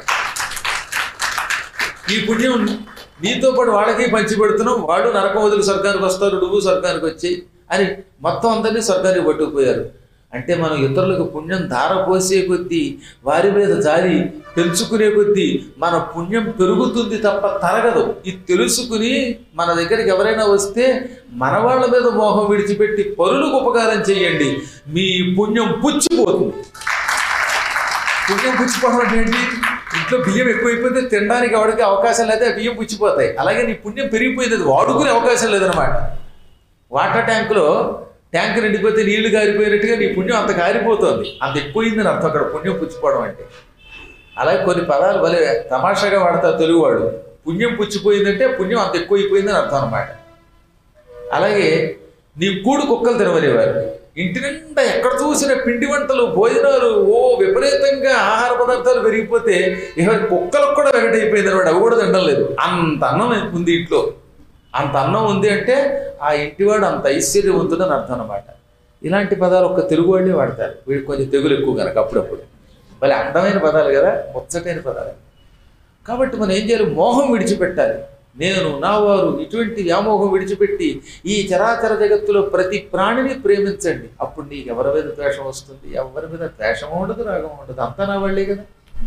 నీ పుణ్యం నీతో పాటు వాళ్ళకి పంచి పెడుతున్నాం వాడు నరకం వదిలి స్వర్గానికి వస్తారు నువ్వు స్వర్గానికి వచ్చి అని మొత్తం అందరినీ స్వర్గానికి పట్టుకుపోయారు అంటే మనం ఇతరులకు పుణ్యం ధారపోసే కొద్దీ వారి మీద జాలి పెంచుకునే కొద్దీ మన పుణ్యం పెరుగుతుంది తప్ప తరగదు ఇది తెలుసుకుని మన దగ్గరికి ఎవరైనా వస్తే మన వాళ్ళ మీద మోహం విడిచిపెట్టి పరులకు ఉపకారం చేయండి మీ పుణ్యం పుచ్చిపోతుంది పుణ్యం పుచ్చిపోవడం అంటే ఏంటి ఇంట్లో బియ్యం ఎక్కువైపోతే తినడానికి ఎవరికి అవకాశం లేదా బియ్యం పుచ్చిపోతాయి అలాగే నీ పుణ్యం పెరిగిపోయింది అది వాడుకునే అవకాశం లేదనమాట వాటర్ ట్యాంకులో ట్యాంక్ నిండిపోతే నీళ్లు కారిపోయినట్టుగా నీ పుణ్యం అంత కారిపోతుంది అంత ఎక్కువైందని అర్థం అక్కడ పుణ్యం పుచ్చిపోవడం అంటే అలాగే కొన్ని పదాలు భలే తమాషాగా వాడతారు తెలుగువాడు పుణ్యం పుచ్చిపోయిందంటే పుణ్యం అంత ఎక్కువైపోయిందని అర్థం అనమాట అలాగే నీ కూడు కుక్కలు తినవలేవారు ఇంటి నిండా ఎక్కడ చూసిన పిండి వంటలు భోజనాలు ఓ విపరీతంగా ఆహార పదార్థాలు పెరిగిపోతే ఇక కుక్కలకు కూడా వెగటైపోయింది అనమాట అవి కూడా తినడం లేదు అంత అన్నం ఉంది ఇంట్లో అంత అన్నం ఉంది అంటే ఆ ఇంటివాడు అంత ఐశ్వర్యవంతుడని అర్థం అనమాట ఇలాంటి పదాలు ఒక్క తెలుగు వాళ్ళే వాడతారు వీడు కొంచెం తెగులు ఎక్కువ కనుక అప్పుడప్పుడు మళ్ళీ అందమైన పదాలు కదా ముచ్చటైన పదాలు కాబట్టి మనం ఏం చేయాలి మోహం విడిచిపెట్టాలి నేను నా వారు ఇటువంటి వ్యామోహం విడిచిపెట్టి ఈ చరాచర జగత్తులో ప్రతి ప్రాణిని ప్రేమించండి అప్పుడు నీకు ఎవరి మీద ద్వేషం వస్తుంది ఎవరి మీద ద్వేషం ఉండదు రాగం ఉండదు అంతా నా వాళ్ళే కదా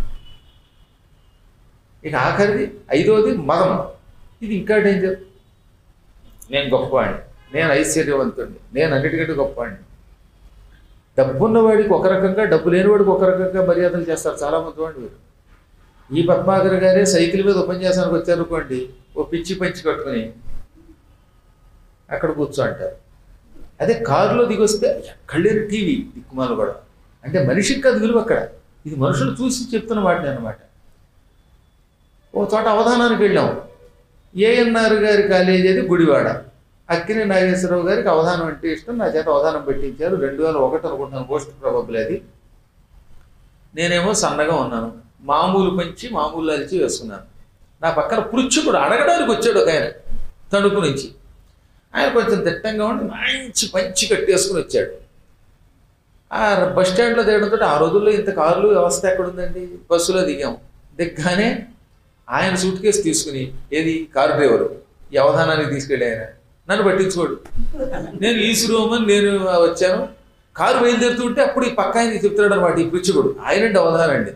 ఇక ఆఖరిది ఐదోది మదం ఇది ఇంకా డేంజర్ నేను గొప్పవాడిని నేను ఐశ్వర్యవంతుడిని నేను అన్నిటికంటే గొప్పవాడిని డబ్బున్నవాడికి ఒక రకంగా డబ్బు లేనివాడికి ఒక రకంగా మర్యాదలు చేస్తారు చాలా మంది వాడు వీరు ఈ పద్మాకర్ గారే సైకిల్ మీద ఉపన్యాసానికి వచ్చారనుకోండి ఓ పిచ్చి పంచి కట్టుకుని అక్కడ కూర్చో అంటారు అదే కారులో దిగొస్తే కళ్ళేరు టీవీ దిక్కుమాలు కూడా అంటే మనిషికి కాదు విలువ అక్కడ ఇది మనుషులు చూసి చెప్తున్న వాటిని అనమాట ఓ చోట అవధానానికి వెళ్ళాం ఏఎన్ఆర్ గారి కాలేజీ అది గుడివాడ అక్కినే నాగేశ్వరరావు గారికి అవధానం అంటే ఇష్టం నా చేత అవధానం పెట్టించారు రెండు వేల ఒకటి అనుకుంటున్నాను పోస్ట్ ప్రాబబుల్ అది నేనేమో సన్నగా ఉన్నాను మామూలు పంచి మామూలు అరిచి వేసుకున్నాను నా పక్కన పృచ్ఛకుడు అడగడానికి వచ్చాడు ఒక ఆయన తణుకు నుంచి ఆయన కొంచెం దిట్టంగా ఉండి మంచి పంచి కట్టేసుకుని వచ్చాడు ఆ బస్ స్టాండ్లో దిగడంతో ఆ రోజుల్లో ఇంత కార్లు వ్యవస్థ ఎక్కడుందండి బస్సులో దిగాం దిగ్గానే ఆయన సూట్ కేసు తీసుకుని ఏది కారు డ్రైవరు ఈ అవధానానికి తీసుకెళ్ళి ఆయన నన్ను పట్టించుకోడు నేను ఈశ్వరోమని నేను వచ్చాను కారు బయలుదేరుతుంటే అప్పుడు ఈ పక్క ఆయన చెప్తున్నాడు అనమాట ఈ పిచ్చుకుడు ఆయనండి అవధానండి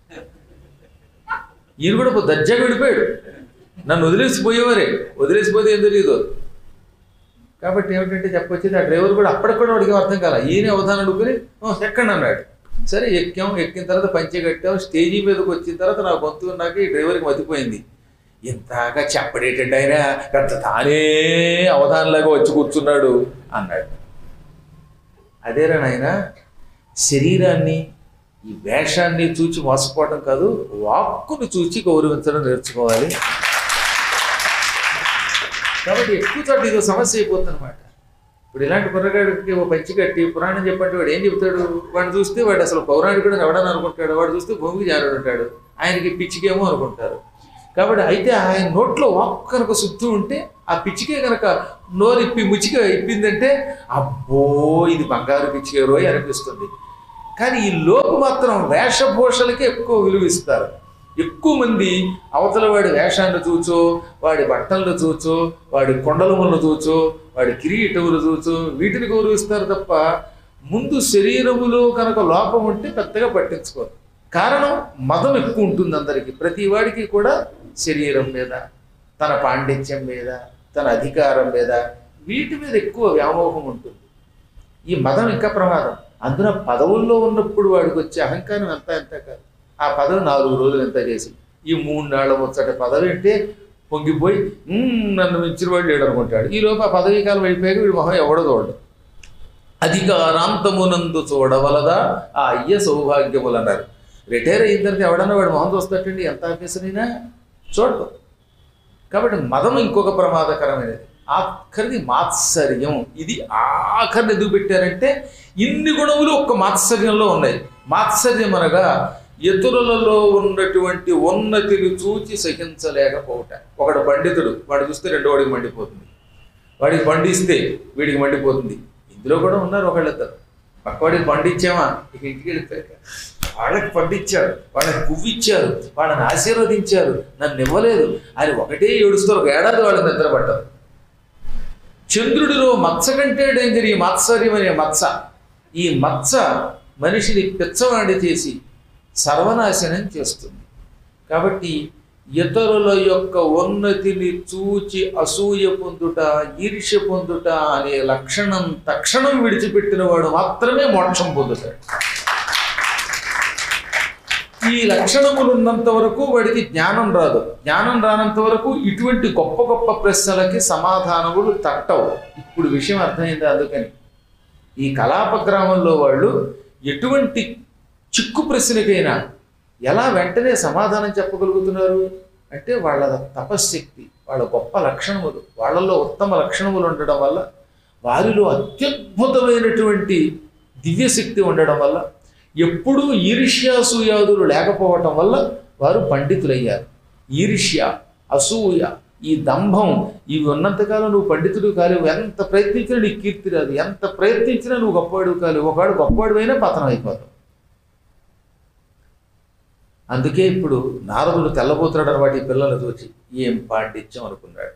ఈయన కూడా ఒక దర్జాగా విడిపోయాడు నన్ను వదిలేసిపోయేవారే వదిలేసిపోతే ఏం తెలియదు కాబట్టి ఏమిటంటే చెప్పొచ్చేది ఆ డ్రైవర్ కూడా అప్పటికి కూడా వాడికి అర్థం కాల ఈయన అవధానం అడుగుని "ఓ, ఎక్కండి అన్నాడు సరే ఎక్కాం ఎక్కిన తర్వాత పంచె కట్టాం స్టేజీ మీదకి వచ్చిన తర్వాత నా గొంతు నాకు ఈ డ్రైవర్కి మతిపోయింది ఇంతగా చెప్పడేటండి ఆయన పెద్ద తానే అవధానంలాగా వచ్చి కూర్చున్నాడు అన్నాడు అదేరా నాయన శరీరాన్ని ఈ వేషాన్ని చూచి మోసపోవడం కాదు వాక్కుని చూచి గౌరవించడం నేర్చుకోవాలి కాబట్టి ఎక్కువ చోట ఇదో సమస్య అయిపోతుంది అనమాట ఇప్పుడు ఇలాంటి కుర్రగాడికి ఓ పంచి కట్టి పురాణం చెప్పంటే వాడు ఏం చెప్తాడు వాడు చూస్తే వాడు అసలు పౌరాణికుడు ఎవడని అనుకుంటాడు వాడు చూస్తే భూమికి జారుడు ఉంటాడు ఆయనకి పిచ్చికేమో అనుకుంటారు కాబట్టి అయితే ఆయన నోట్లో వాక్ కనుక శుద్ధి ఉంటే ఆ పిచ్చికే కనుక నోరు ఇప్పి ముచ్చిక ఇప్పిందంటే అబ్బో ఇది బంగారు పిచ్చికే రోయ్ అనిపిస్తుంది కానీ ఈ లోపు మాత్రం వేషభూషలకి ఎక్కువ విలువ ఇస్తారు ఎక్కువ మంది అవతల వాడి వేషాన్ని చూచో వాడి బట్టలను చూచో వాడి కొండలములను చూచో వాడి కిరీటములు చూచో వీటిని గౌరవిస్తారు తప్ప ముందు శరీరములో కనుక లోపం ఉంటే పెద్దగా పట్టించుకోరు కారణం మదం ఎక్కువ ఉంటుంది అందరికీ ప్రతి వాడికి కూడా శరీరం మీద తన పాండిత్యం మీద తన అధికారం మీద వీటి మీద ఎక్కువ వ్యామోహం ఉంటుంది ఈ మదం ఇంకా ప్రమాదం అందున పదవుల్లో ఉన్నప్పుడు వాడికి వచ్చే అహంకారం ఎంత ఎంత కాదు ఆ పదవి నాలుగు రోజులు ఎంత చేసి ఈ మూడు నాళ్ళ ముచ్చట పదవి అంటే పొంగిపోయి "ఉమ్, నన్ను మించిన వాడు లేడు అనుకుంటాడు ఈ లోపు ఆ పదవీ కాలం అయిపోయాక వీడి మొహం ఎవడో చూడడు అధికారాంతమునందు చూడవలదా ఆ అయ్య సౌభాగ్యములు అన్నారు రిటైర్ అయిన తర్వాత ఎవడన్నా వాడు మొహం చూస్తట్టండి ఎంత ఆఫీసర్ అయినా చూడదు కాబట్టి మదం ఇంకొక ప్రమాదకరమైనది ఆఖరిది మాత్సర్యం ఇది ఆఖరిని ఎందుకు పెట్టారంటే ఇన్ని గుణములు ఒక్క మాత్సర్యంలో ఉన్నాయి మాత్సర్యం అనగా ఇతరులలో ఉన్నటువంటి ఉన్నతిని చూచి సహించలేకపోవట ఒకడు పండితుడు వాడు చూస్తే రెండో వాడికి మండిపోతుంది వాడికి పండిస్తే వీడికి మండిపోతుంది ఇందులో కూడా ఉన్నారు ఒకళ్ళిద్దరు పక్కవాడికి పండించామా ఇక ఇంటికి వెళ్ళిపోయాక వాళ్ళకి పండించారు వాళ్ళకి పువ్వు ఇచ్చారు వాళ్ళని ఆశీర్వదించారు నన్ను ఇవ్వలేదు అని ఒకటే ఏడుస్తారు ఒక ఏడాది వాళ్ళని నిద్రపడ్డారు చంద్రుడిలో మత్స కంటే డేంజర్ ఈ మాత్సర్యం అనే మత్స ఈ మత్స మనిషిని పిచ్చవాడి చేసి సర్వనాశనం చేస్తుంది కాబట్టి ఇతరుల యొక్క ఉన్నతిని చూచి అసూయ పొందుట ఈర్ష్య పొందుట అనే లక్షణం తక్షణం విడిచిపెట్టిన వాడు మాత్రమే మోక్షం పొందుతాడు ఈ లక్షణములు ఉన్నంత వరకు వాడికి జ్ఞానం రాదు జ్ఞానం రానంత వరకు ఇటువంటి గొప్ప గొప్ప ప్రశ్నలకి సమాధానములు తట్టవు ఇప్పుడు విషయం అర్థమైంది అందుకని ఈ కలాప గ్రామంలో వాళ్ళు ఎటువంటి చిక్కు ప్రశ్నకైనా ఎలా వెంటనే సమాధానం చెప్పగలుగుతున్నారు అంటే వాళ్ళ తపశ్శక్తి వాళ్ళ గొప్ప లక్షణములు వాళ్ళల్లో ఉత్తమ లక్షణములు ఉండడం వల్ల వారిలో అత్యద్భుతమైనటువంటి దివ్యశక్తి ఉండడం వల్ల ఎప్పుడూ ఈర్ష్యాసూయాదులు లేకపోవటం వల్ల వారు పండితులయ్యారు ఈర్ష్య అసూయ ఈ దంభం ఇవి ఉన్నంతకాలం నువ్వు పండితుడు కాలేవు ఎంత ప్రయత్నించినా నీకు కీర్తి రాదు ఎంత ప్రయత్నించినా నువ్వు గొప్పవాడు కాలేవు ఒకవాడు గొప్పవాడివైనా పతనం అయిపోతావు అందుకే ఇప్పుడు నారదుడు తెల్లబోతున్నాడు అనమాట ఈ పిల్లలు చూచి ఏం పాండిత్యం అనుకున్నాడు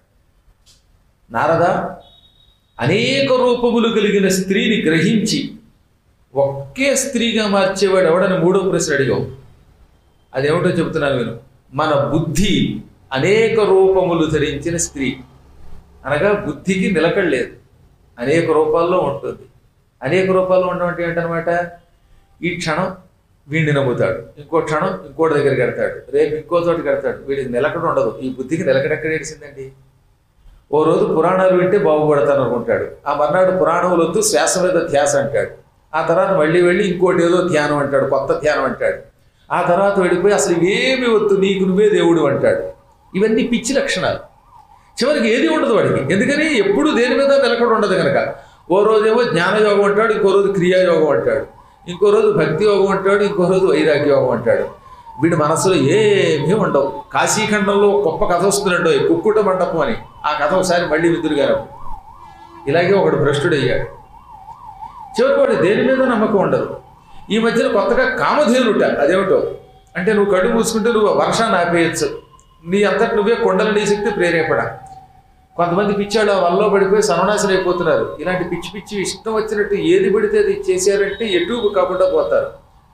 నారద అనేక రూపములు కలిగిన స్త్రీని గ్రహించి ఒకే స్త్రీగా మార్చేవాడు ఎవడని మూడో ప్రశ్న అడిగావు అదేమిటో చెబుతున్నాను నేను మన బుద్ధి అనేక రూపములు ధరించిన స్త్రీ అనగా బుద్ధికి నిలకడలేదు అనేక రూపాల్లో ఉంటుంది అనేక రూపాల్లో ఉండడం అంటే ఏంటనమాట ఈ క్షణం వీడిని నమ్ముతాడు ఇంకో క్షణం ఇంకోటి దగ్గర కడతాడు రేపు ఇంకో చోట కడతాడు వీడికి నిలకడ ఉండదు ఈ బుద్ధికి నిలకడ ఎక్కడ ఏడిసిందండి ఓ రోజు పురాణాలు వింటే బాగుపడతాను అనుకుంటాడు ఆ మర్నాడు పురాణములు వద్దు శ్వాస మీద ధ్యాస అంటాడు ఆ తర్వాత మళ్ళీ వెళ్ళి ఇంకోటి ఏదో ధ్యానం అంటాడు కొత్త ధ్యానం అంటాడు ఆ తర్వాత వెళ్ళిపోయి అసలు ఇవేమి వద్దు నీకు నువ్వే దేవుడు అంటాడు ఇవన్నీ పిచ్చి లక్షణాలు చివరికి ఏది ఉండదు వాడికి ఎందుకని ఎప్పుడు దేని మీద నిలకడ ఉండదు కనుక ఓ రోజేమో జ్ఞానయోగం అంటాడు ఇంకో రోజు క్రియాయోగం అంటాడు ఇంకో రోజు భక్తి యోగం అంటాడు ఇంకో రోజు వైరాగ్య యోగం అంటాడు వీడి మనసులో ఏమీ ఉండవు కాశీఖండంలో ఒక గొప్ప కథ వస్తుందండో ఈ కుక్కుట మండపం అని ఆ కథ ఒకసారి మళ్ళీ విదురుగారు ఇలాగే ఒకడు భ్రష్టుడు అయ్యాడు చివరికి వాడు దేని మీద నమ్మకం ఉండదు ఈ మధ్యన కొత్తగా కామధేనుట అదేమిటో అంటే నువ్వు కళ్ళు మూసుకుంటే నువ్వు వర్షాన్ని ఆపేయచ్చు నీ అంతటి నువ్వే కొండలని శక్తి ప్రేరేపడ కొంతమంది పిచ్చాడు ఆ వల్ల పడిపోయి సర్వనాశనం అయిపోతున్నారు ఇలాంటి పిచ్చి పిచ్చి ఇష్టం వచ్చినట్టు ఏది పడితే అది చేశారంటే ఎటు కాకుండా పోతారు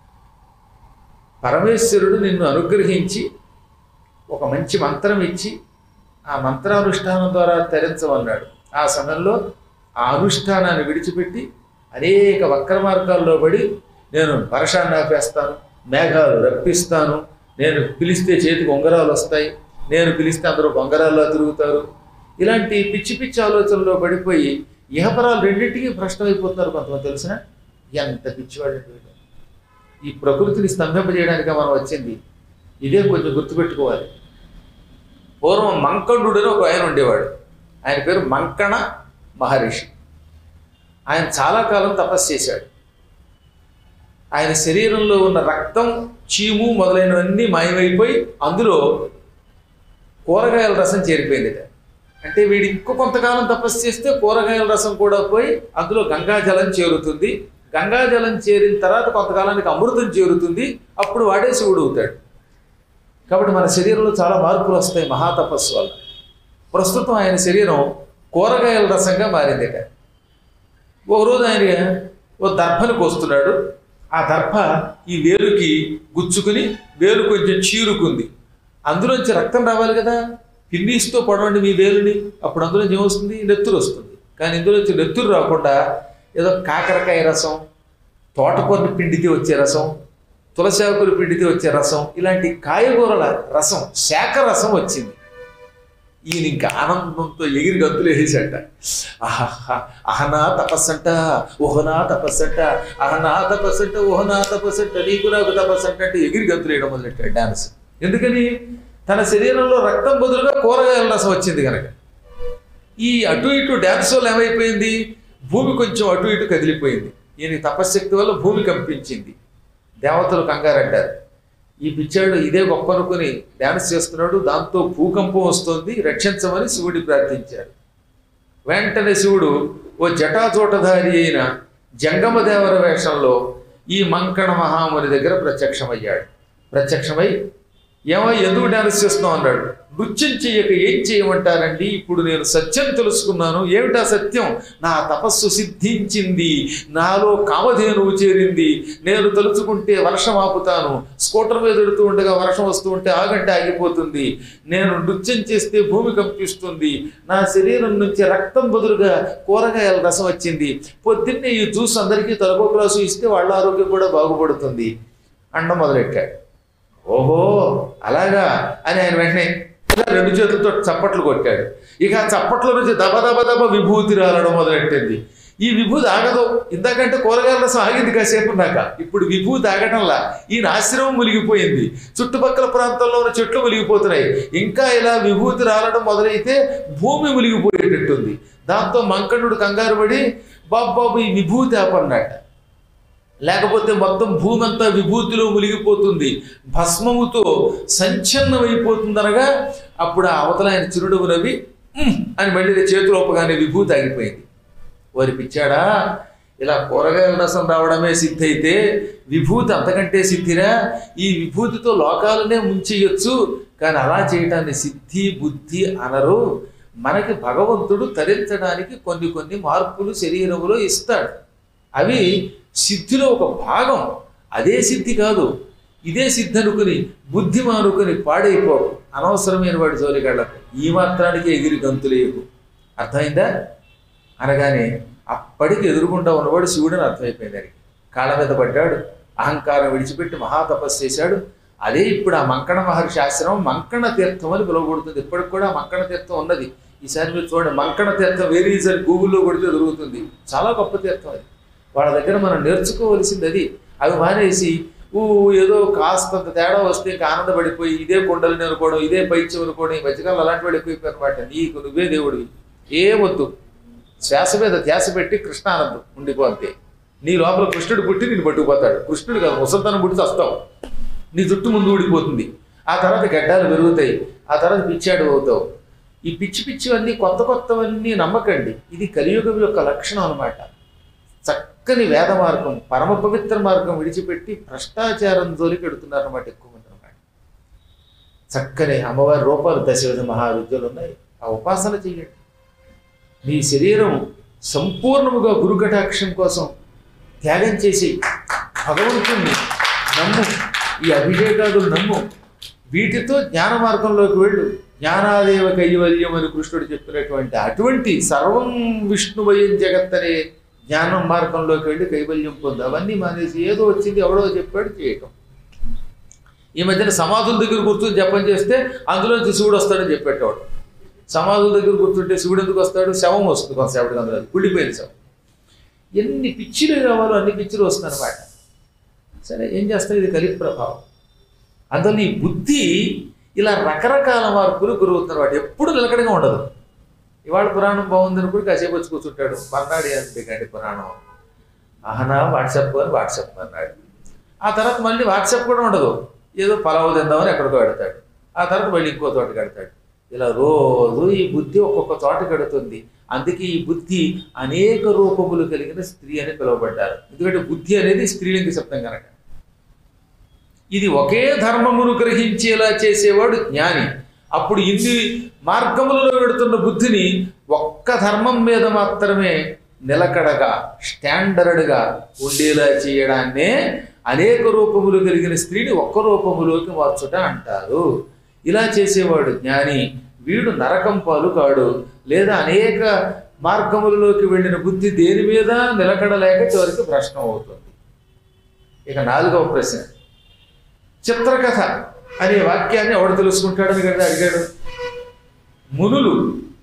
పరమేశ్వరుడు నిన్ను అనుగ్రహించి ఒక మంచి మంత్రం ఇచ్చి ఆ మంత్రానుష్ఠానం ద్వారా తరించమన్నాడు ఆ సమయంలో ఆ అనుష్ఠానాన్ని విడిచిపెట్టి అనేక వక్ర మార్గాల్లో పడి నేను వర్షాన్ని ఆపేస్తాను మేఘాలు రప్పిస్తాను నేను పిలిస్తే చేతికి ఉంగరాలు వస్తాయి నేను పిలిస్తే అందరూ బొంగరాల్లో తిరుగుతారు ఇలాంటి పిచ్చి పిచ్చి ఆలోచనలో పడిపోయి ఇహపరాలు రెండింటికి భ్రష్టమైపోతున్నారు కొంతమంది తెలిసిన ఎంత పిచ్చివాడు వీడు. ఈ ప్రకృతిని స్తంభింపజేయడానికి మనం వచ్చింది ఇదే కొంచెం గుర్తుపెట్టుకోవాలి పూర్వం మంకణుడు అని ఒక ఆయన ఉండేవాడు ఆయన పేరు మంకణ మహర్షి ఆయన చాలా కాలం తపస్సు చేశాడు ఆయన శరీరంలో ఉన్న రక్తం చీము మొదలైనవన్నీ మాయమైపోయి అందులో కూరగాయల రసం చేరిపోయింది అంటే వీడు ఇంకో కొంతకాలం తపస్సు చేస్తే కూరగాయల రసం కూడా పోయి అందులో గంగాజలం చేరుతుంది గంగాజలం చేరిన తర్వాత కొంతకాలానికి అమృతం చేరుతుంది అప్పుడు వాడే శివుడు అవుతాడు కాబట్టి మన శరీరంలో చాలా మార్పులు వస్తాయి మహాతపస్సు వల్ల ప్రస్తుతం ఆయన శరీరం కూరగాయల రసంగా మారిందిట ఒక రోజు ఆయన ఓ దర్భను కోస్తున్నాడు ఆ దర్భ ఈ వేలుకి గుచ్చుకుని వేలు కొంచెం చీరుకుంది అందులోంచి రక్తం రావాలి కదా పిన్నీస్తో పొడవండి మీ వేలుని అప్పుడు అందులోంచి ఏమొస్తుంది నెత్తురు వస్తుంది కానీ ఇందులోంచి నెత్తురు రాకుండా ఏదో కాకరకాయ రసం తోటకూరని పిండితే వచ్చే రసం తులసాకులు పిండితే వచ్చే రసం ఇలాంటి కాయగూరల రసం శాఖ రసం వచ్చింది ఈయన ఇంకా ఆనందంతో ఎగిరి గంతులు వేసేసట ఆహా అహనా తపస్సంట ఓహనా తపస్సంట అహనా తపస్సంట ఓహనా తపస్సంట నీకు నాకు తపస్సంట అంటే ఎగిరి గంతులు వేయడం మొదలెట్టాడు డాన్స్ ఎందుకని తన శరీరంలో రక్తం బదులుగా కూరగాయల రసం వచ్చింది కనుక ఈ అటు ఇటు డ్యాన్స్ వల్ల ఏమైపోయింది భూమి కొంచెం అటు ఇటు కదిలిపోయింది ఈయన తపశ్శక్తి వల్ల భూమి కంపించింది దేవతలు కంగారంటారు ఈ పిచ్చాడు ఇదే గొప్ప అనుకుని డ్యాన్స్ చేస్తున్నాడు దాంతో భూకంపం వస్తోంది రక్షించమని శివుడి ప్రార్థించాడు వెంటనే శివుడు ఓ జటాచోటధారి అయిన జంగమదేవర వేషంలో ఈ మంకణ మహాముని దగ్గర ప్రత్యక్షమయ్యాడు ప్రత్యక్షమై ఏమో ఎందుకు డ్యాన్స్ చేస్తున్నావు అన్నాడు నృత్యం చెయ్యక ఏం చేయమంటారండి ఇప్పుడు నేను సత్యం తెలుసుకున్నాను ఏమిటా సత్యం నా తపస్సు సిద్ధించింది నాలో కామధేనువు చేరింది నేను తలుచుకుంటే వర్షం ఆపుతాను స్కూటర్ మీద ఎడుతూ ఉండగా వర్షం వస్తూ ఉంటే ఆగంటే ఆగిపోతుంది నేను నృత్యం చేస్తే భూమి కంపిస్తుంది నా శరీరం నుంచి రక్తం బదులుగా కూరగాయల రసం వచ్చింది పొద్దున్నే ఈ జ్యూస్ అందరికీ తలకో గ్లాసు ఇస్తే వాళ్ళ ఆరోగ్యం కూడా బాగుపడుతుంది అండం మొదలెట్టాడు ఓహో అలాగా అని ఆయన వెంటనే ఇలా రెండు చేతులతో చప్పట్లు కొట్టాడు ఇక ఆ చప్పట్ల నుంచి దబ దబ దబ విభూతి రాలడం మొదలెట్టింది ఈ విభూతి ఆగదు ఇందాకంటే కూరగాయల రసం ఆగింది కాసేపు ఉన్నాక ఇప్పుడు విభూతి ఆగటంలా ఈయన ఆశ్రమం మునిగిపోయింది చుట్టుపక్కల ప్రాంతాల్లో ఉన్న చెట్లు మునిగిపోతున్నాయి ఇంకా ఇలా విభూతి రాలడం మొదలైతే భూమి మునిగిపోయేటట్టుంది దాంతో మంకణుడు కంగారు పడి బాబు బాబు ఈ విభూతి ఆపన్నట్ట లేకపోతే మొత్తం భూమి అంతా విభూతిలో మునిగిపోతుంది భస్మముతో సంచలనమైపోతుందనగా అప్పుడు ఆ అవతల ఆయన చిరునవ్వు నవ్వి "ఉమ్" అని మళ్ళీ చేతులు ఒప్పగానే విభూతి ఆగిపోయింది వారి పిచ్చాడా ఇలా కూరగాయల రసం రావడమే సిద్ధి అయితే విభూతి అంతకంటే సిద్ధిరా ఈ విభూతితో లోకాలనే ముంచేయొచ్చు కానీ అలా చేయటాన్ని సిద్ధి బుద్ధి అనరు మనకి భగవంతుడు తరించడానికి కొన్ని కొన్ని మార్పులు శరీరంలో ఇస్తాడు అవి సిద్ధిలో ఒక భాగం అదే సిద్ధి కాదు ఇదే సిద్ధి అనుకుని బుద్ధి మానుకుని పాడైపోకు అనవసరమైన వాడి జోలిగాళ్ళకు ఈ మాత్రానికి ఎగిరి గంతులేయకు అర్థమైందా అనగానే అప్పటికి ఎదురుగుండా ఉన్నవాడు శివుడని అర్థమైపోయింది ఆయనకి కాళ్ళ మీద పడ్డాడు అహంకారం విడిచిపెట్టి మహాతపస్సు చేశాడు అదే ఇప్పుడు ఆ మంకణ మహర్షి ఆశ్రమం మంకణ తీర్థం అని పిలువబడుతుంది ఇప్పటికి కూడా మంకణ తీర్థం ఉన్నది ఈసారి మీరు చూడండి మంకణ తీర్థం వేరే ఈసారి గూగుల్లో కొడితే దొరుకుతుంది చాలా గొప్ప తీర్థం అది వాళ్ళ దగ్గర మనం నేర్చుకోవలసింది అది అవి మానేసి ఊ ఏదో కాస్తంత తేడా వస్తే ఇంకా ఆనందపడిపోయి ఇదే కొండలని అనుకోవడం ఇదే పైత్యం అనుకోవడం ఈ మధ్యకాలం అలాంటి వాడు ఎక్కువైపోయారు అనమాట నీకు నువ్వే దేవుడివి ఏమొద్దు శ్వాస మీద ధ్యాస పెట్టి కృష్ణానందం ఉండిపో అంతే నీ లోపల కృష్ణుడు పుట్టి నేను పట్టుకుపోతాడు కృష్ణుడు కాదు ముసల్తనం పుట్టి వస్తావు నీ జుట్టు ముందు ఊడిపోతుంది ఆ తర్వాత గడ్డాలు పెరుగుతాయి ఆ తర్వాత పిచ్చాడు అవుతావు ఈ పిచ్చి పిచ్చివన్నీ కొత్త కొత్తవన్నీ నమ్మకండి ఇది కలియుగం యొక్క లక్షణం అన్నమాట చక్కని వేద మార్గం పరమ పవిత్ర మార్గం విడిచిపెట్టి భ్రష్టాచారం జోలికి ఎడుతున్నారు అన్నమాట ఎక్కువ మంది అన్నమాట చక్కని అమ్మవారి రూపాలు దశవిధ మహావిద్యలు ఉన్నాయి ఆ ఉపాసన చెయ్యండి నీ శరీరం సంపూర్ణముగా గురుకటాక్షం కోసం త్యాగం చేసి భగవంతుణ్ణి నమ్ము ఈ అభిషేకాదులు నమ్ము వీటితో జ్ఞాన మార్గంలోకి వెళ్ళు జ్ఞానాదేవ కైవల్యం అని కృష్ణుడు చెప్పినటువంటి అటువంటి సర్వం విష్ణువయం జగత్ అనే జ్ఞానం మార్గంలోకి వెళ్ళి కైవల్యం పొందు అవన్నీ మానేసి ఏదో వచ్చింది ఎవడో చెప్పాడు చేయటం ఈ మధ్యన సమాధుల దగ్గర కూర్చొని జపం చేస్తే అందులోంచి శివుడు వస్తాడని చెప్పేటవాడు సమాధుల దగ్గర కూర్చుంటే శివుడు ఎందుకు వస్తాడు శవం వస్తుంది కొంతసేపటికి అందులో కుళ్ళిపోయింది శవం ఎన్ని పిచ్చిలు కావాలో అన్ని పిచ్చిలు వస్తుంది అనమాట సరే ఏం చేస్తాం ఇది కలిపి ప్రభావం అందులో ఈ బుద్ధి ఇలా రకరకాల మార్పులు గురవుతున్నారు వాడు ఎప్పుడు నిలకడగా ఉండదు ఇవాళ పురాణం బాగుంది అనుకుని కాసేపు వచ్చి కూర్చుంటాడు మర్నాడు అంతే కండి పురాణం ఆహనా వాట్సాప్ అని వాట్సాప్ అన్నాడు ఆ తర్వాత మళ్ళీ వాట్సాప్ కూడా ఉండదు ఏదో పలావు తిందామని ఎక్కడికో పెడతాడు ఆ తర్వాత మళ్ళీ ఇంకో తోట కడతాడు ఇలా రోజు ఈ బుద్ధి ఒక్కొక్క చోట కడుతుంది అందుకే ఈ బుద్ధి అనేక రూపములు కలిగిన స్త్రీ అని పిలువబడ్డారు ఎందుకంటే బుద్ధి అనేది స్త్రీలింగ శబ్దం కనుక ఇది ఒకే ధర్మమును గ్రహించేలా చేసేవాడు జ్ఞాని అప్పుడు ఇన్ని మార్గములలో పెడుతున్న బుద్ధిని ఒక్క ధర్మం మీద మాత్రమే నిలకడగా స్టాండర్డ్గా ఉండేలా చేయడాన్నే అనేక రూపములు కలిగిన స్త్రీని ఒక్క రూపములోకి మార్చుట అంటారు ఇలా చేసేవాడు జ్ఞాని వీడు నరకం పాలు కాడు లేదా అనేక మార్గములలోకి వెళ్ళిన బుద్ధి దేని మీద నిలకడలేక చివరికి భ్రష్టం అవుతుంది ఇక నాలుగవ ప్రశ్న చిత్రకథ అనే వాక్యాన్ని ఎవడు తెలుసుకుంటాడని కదా అడిగాడు మునులు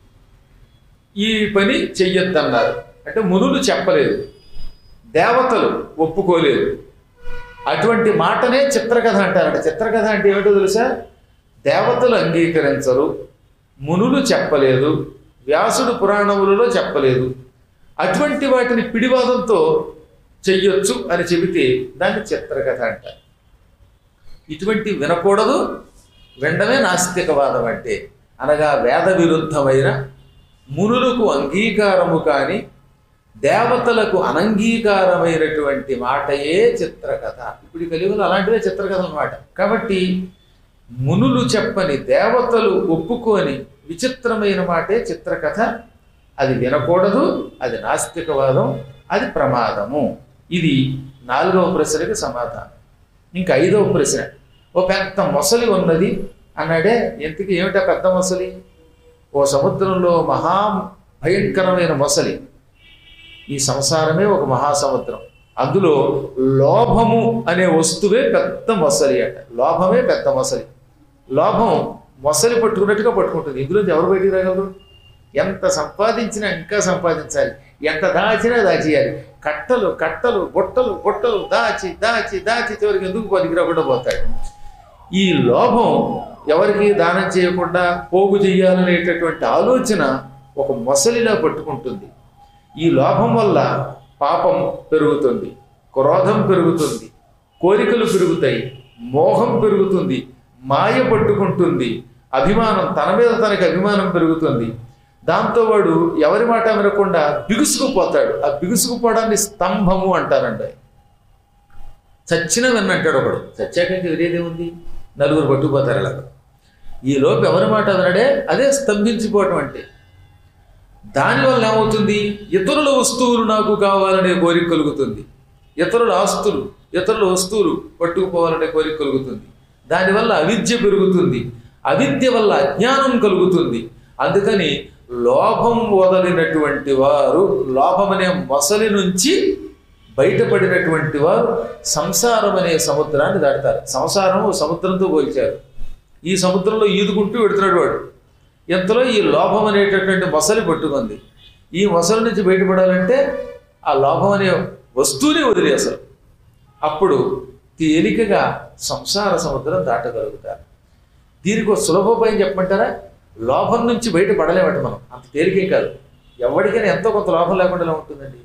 ఈ పని చెయ్యొద్దన్నారు అంటే మునులు చెప్పలేదు దేవతలు ఒప్పుకోలేదు అటువంటి మాటనే చిత్రకథ అంటారంట చిత్రకథ అంటే ఏమిటో తెలుసా దేవతలు అంగీకరించరు మునులు చెప్పలేదు వ్యాసుడు పురాణములలో చెప్పలేదు అటువంటి వాటిని పిడివాదంతో చెయ్యొచ్చు అని చెబితే దాన్ని చిత్రకథ అంటారు ఇటువంటి వినకూడదు వినడమే నాస్తికవాదం అంటే అనగా వేద విరుద్ధమైన మునులకు అంగీకారము కాని దేవతలకు అనంగీకారమైనటువంటి మాటయే చిత్రకథ ఇప్పుడు ఈ కలియుగంలో అలాంటివే చిత్రకథ అన్నమాట కాబట్టి మునులు చెప్పని దేవతలు ఒప్పుకొని విచిత్రమైన మాటే చిత్రకథ అది వినకూడదు అది నాస్తికవాదం అది ప్రమాదము ఇది నాలుగవ ప్రశ్నకి సమాధానం ఇంకా ఐదవ ప్రశ్న ఓ పెద్ద మొసలి ఉన్నది అన్నాడే ఎందుకు ఏమిటా పెద్ద మొసలి ఓ సముద్రంలో మహా భయంకరమైన మొసలి ఈ సంసారమే ఒక మహాసముద్రం అందులో లోభము అనే వస్తువే పెద్ద మొసలి అట లోభమే పెద్ద మొసలి లోభం మొసలి పట్టుకున్నట్టుగా పట్టుకుంటుంది ఇందులో ఎవరు బయటికి రాగలరు ఎంత సంపాదించినా ఇంకా సంపాదించాలి ఎంత దాచినా దాచేయాలి కట్టలు కట్టలు బుట్టలు బుట్టలు దాచి దాచి దాచి చివరికి ఎందుకు పనికి రాకుండా పోతాడు ఈ లోభం ఎవరికి దానం చేయకుండా పోగు చేయాలనేటటువంటి ఆలోచన ఒక మొసలిలా పట్టుకుంటుంది ఈ లోభం వల్ల పాపం పెరుగుతుంది క్రోధం పెరుగుతుంది కోరికలు పెరుగుతాయి మోహం పెరుగుతుంది మాయ పట్టుకుంటుంది అభిమానం తన మీద తనకి అభిమానం పెరుగుతుంది దాంతో వాడు ఎవరి మాట వినకుండా బిగుసుకుపోతాడు ఆ బిగుసుకుపోవడాన్ని స్తంభము అంటారండి చచ్చిన విన్నంటాడు ఒకడు చచ్చాక ఇంక వినేదే ఉంది నలుగురు పట్టుకుపోతారు అలాగ ఈ లోపు ఎవరి మాట వినడే అదే స్తంభించిపోవటం అంటే దానివల్ల ఏమవుతుంది ఇతరుల వస్తువులు నాకు కావాలనే కోరిక కలుగుతుంది ఇతరుల ఆస్తులు ఇతరుల వస్తువులు పట్టుకుపోవాలనే కోరిక కలుగుతుంది దానివల్ల అవిద్య పెరుగుతుంది అవిద్య వల్ల అజ్ఞానం కలుగుతుంది అందుకని లోభం వదలినటువంటి వారు లోభం అనే మొసలి నుంచి బయటపడినటువంటి వారు సంసారం అనే సముద్రాన్ని దాటుతారు సంసారం ఓ సముద్రంతో పోల్చారు ఈ సముద్రంలో ఈదుకుంటూ పెడుతున్నాడు వాడు ఎంతలో ఈ లోభం అనేటటువంటి మొసలి పట్టుకుంది ఈ మొసలి నుంచి బయటపడాలంటే ఆ లోభం అనే వస్తువుని వదిలి అసలు అప్పుడు తేలికగా సంసార సముద్రం దాటగలుగుతారు దీనికి ఒక సులభోపాయం చెప్పమంటారా లోభం నుంచి బయట పడలేమంట మనం అంత తేలికే కాదు ఎవరికైనా ఎంతో కొంత లోభం లేకుండా ఎలా ఉంటుందండి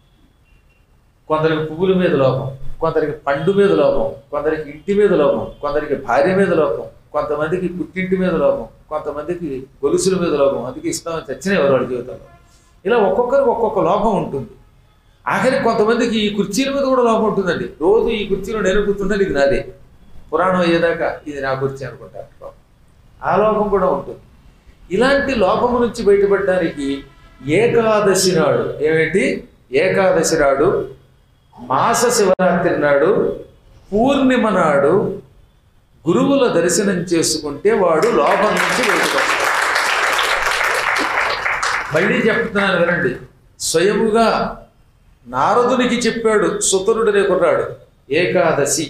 కొందరికి పువ్వుల మీద లోపం కొందరికి పండు మీద లోపం కొందరికి ఇంటి మీద లోపం కొందరికి భార్య మీద లోపం కొంతమందికి పుట్టింటి మీద లోపం కొంతమందికి గొలుసుల మీద లోపం అందుకే ఇస్తామని చచ్చినవారు వాళ్ళ జీవితంలో ఇలా ఒక్కొక్కరికి ఒక్కొక్క లోపం ఉంటుంది ఆఖరికి కొంతమందికి ఈ కుర్చీల మీద కూడా లోపం ఉంటుందండి రోజు ఈ కుర్చీలో నేను కూర్చున్నది ఇది నాదే పురాణం అయ్యేదాకా ఇది నా కుర్చీ అనుకుంటారు లోపం. ఆ లోపం కూడా ఉంటుంది ఇలాంటి లోపము నుంచి బయటపడడానికి ఏకాదశి నాడు ఏమిటి ఏకాదశి నాడు మాస శివరాత్రి నాడు పూర్ణిమ నాడు గురువుల దర్శనం చేసుకుంటే వాడు లోపం నుంచి బయటపడతాడు మళ్ళీ చెప్తున్నాను వినండి స్వయముగా నారదునికి చెప్పాడు సుతరుడనే కుర్రాడు ఏకాదశి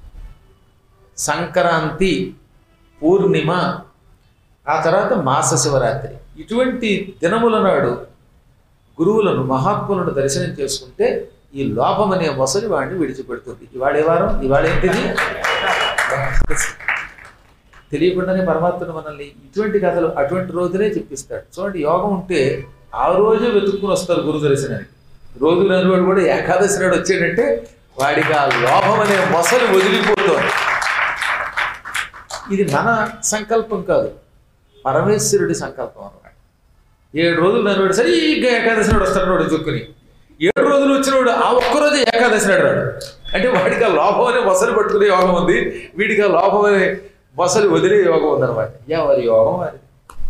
సంక్రాంతి పూర్ణిమ ఆ తర్వాత మాస శివరాత్రి ఇటువంటి దినముల నాడు గురువులను మహాత్ములను దర్శనం చేసుకుంటే ఈ లోపం అనే మొసలి వాడిని విడిచిపెడుతుంది ఇవాళ ఏ వారం ఇవాళ ఏంటిది తెలియకుండానే పరమాత్ముడు మనల్ని ఇటువంటి కథలు అటువంటి రోజునే చెప్పిస్తాడు చూడండి యోగం ఉంటే ఆ రోజే వెతుక్కుని వస్తారు గురు దర్శనానికి రోజు లేని వాడు కూడా ఏకాదశి నాడు వచ్చాడంటే వాడికి ఆ లోభం అనే మొసలు వదిలిపోతుంది ఇది మన సంకల్పం కాదు పరమేశ్వరుడి సంకల్పం అన్నమాట ఏడు రోజులు నన్ను సరిగ్గా ఏకాదశి నాడు వస్తాడు వాడు దుక్కుని ఏడు రోజులు వచ్చినవాడు ఆ ఒక్కరోజు ఏకాదశి నాడు రాడు అంటే వాడికి ఆ లోభం అనే మొసలు పట్టుకునే యోగం ఉంది వీడికి ఆ లోభం అనే మొసలు వదిలే యోగం ఉందన్నమాట ఎవరి యోగం వారిది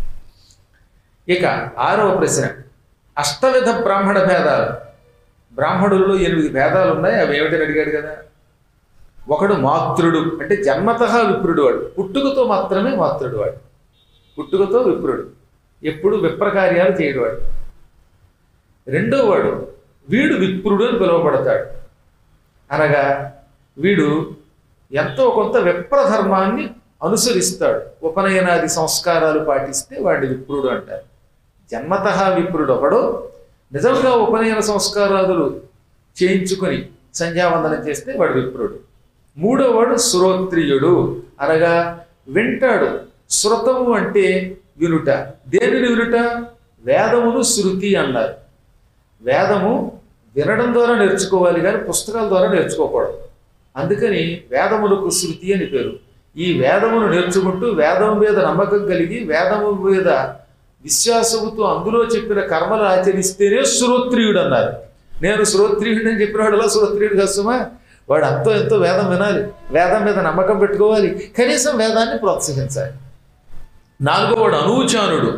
ఇక ఆరవ ప్రశ్న అష్టవిధ బ్రాహ్మణ భేదాలు బ్రాహ్మణుల్లో ఎనిమిది భేదాలు ఉన్నాయి అవి ఏమిటని అడిగాడు కదా ఒకడు మాతృడు అంటే జన్మత విప్రుడు వాడు పుట్టుకతో మాత్రమే మాతృడు వాడు పుట్టుకతో విప్రుడు ఎప్పుడు విప్రకార్యాలు చేయడు వాడు రెండో వాడు వీడు విప్రుడు అని పిలువబడతాడు అనగా వీడు ఎంతో కొంత విప్రధర్మాన్ని అనుసరిస్తాడు ఉపనయనాది సంస్కారాలు పాటిస్తే వాడిని విప్రుడు అంటారు జన్మత విప్రుడు ఒకడు నిజంగా ఉపనయన సంస్కారాదులు చేయించుకొని సంధ్యావందనం చేస్తే వాడు విప్రుడు మూడో వాడు శ్రోత్రియుడు అనగా వింటాడు శృతము అంటే వినుట దేనిని వినుట వేదమును శృతి అన్నారు వేదము వినడం ద్వారా నేర్చుకోవాలి కానీ పుస్తకాల ద్వారా నేర్చుకోకూడదు అందుకని వేదములకు శృతి అని పేరు ఈ వేదమును నేర్చుకుంటూ వేదం మీద నమ్మకం కలిగి వేదము మీద విశ్వాసముతో అందులో చెప్పిన కర్మలు ఆచరిస్తేనే శ్రోత్రియుడు అన్నారు నేను శ్రోత్రియుడు అని చెప్పినవాడు ఎలా శ్రోత్రియుడు కష్టమా వాడు అంతో ఎంతో వేదం వినాలి వేదం మీద నమ్మకం పెట్టుకోవాలి కనీసం వేదాన్ని ప్రోత్సహించాలి నాలుగో వాడు అనూచానుడు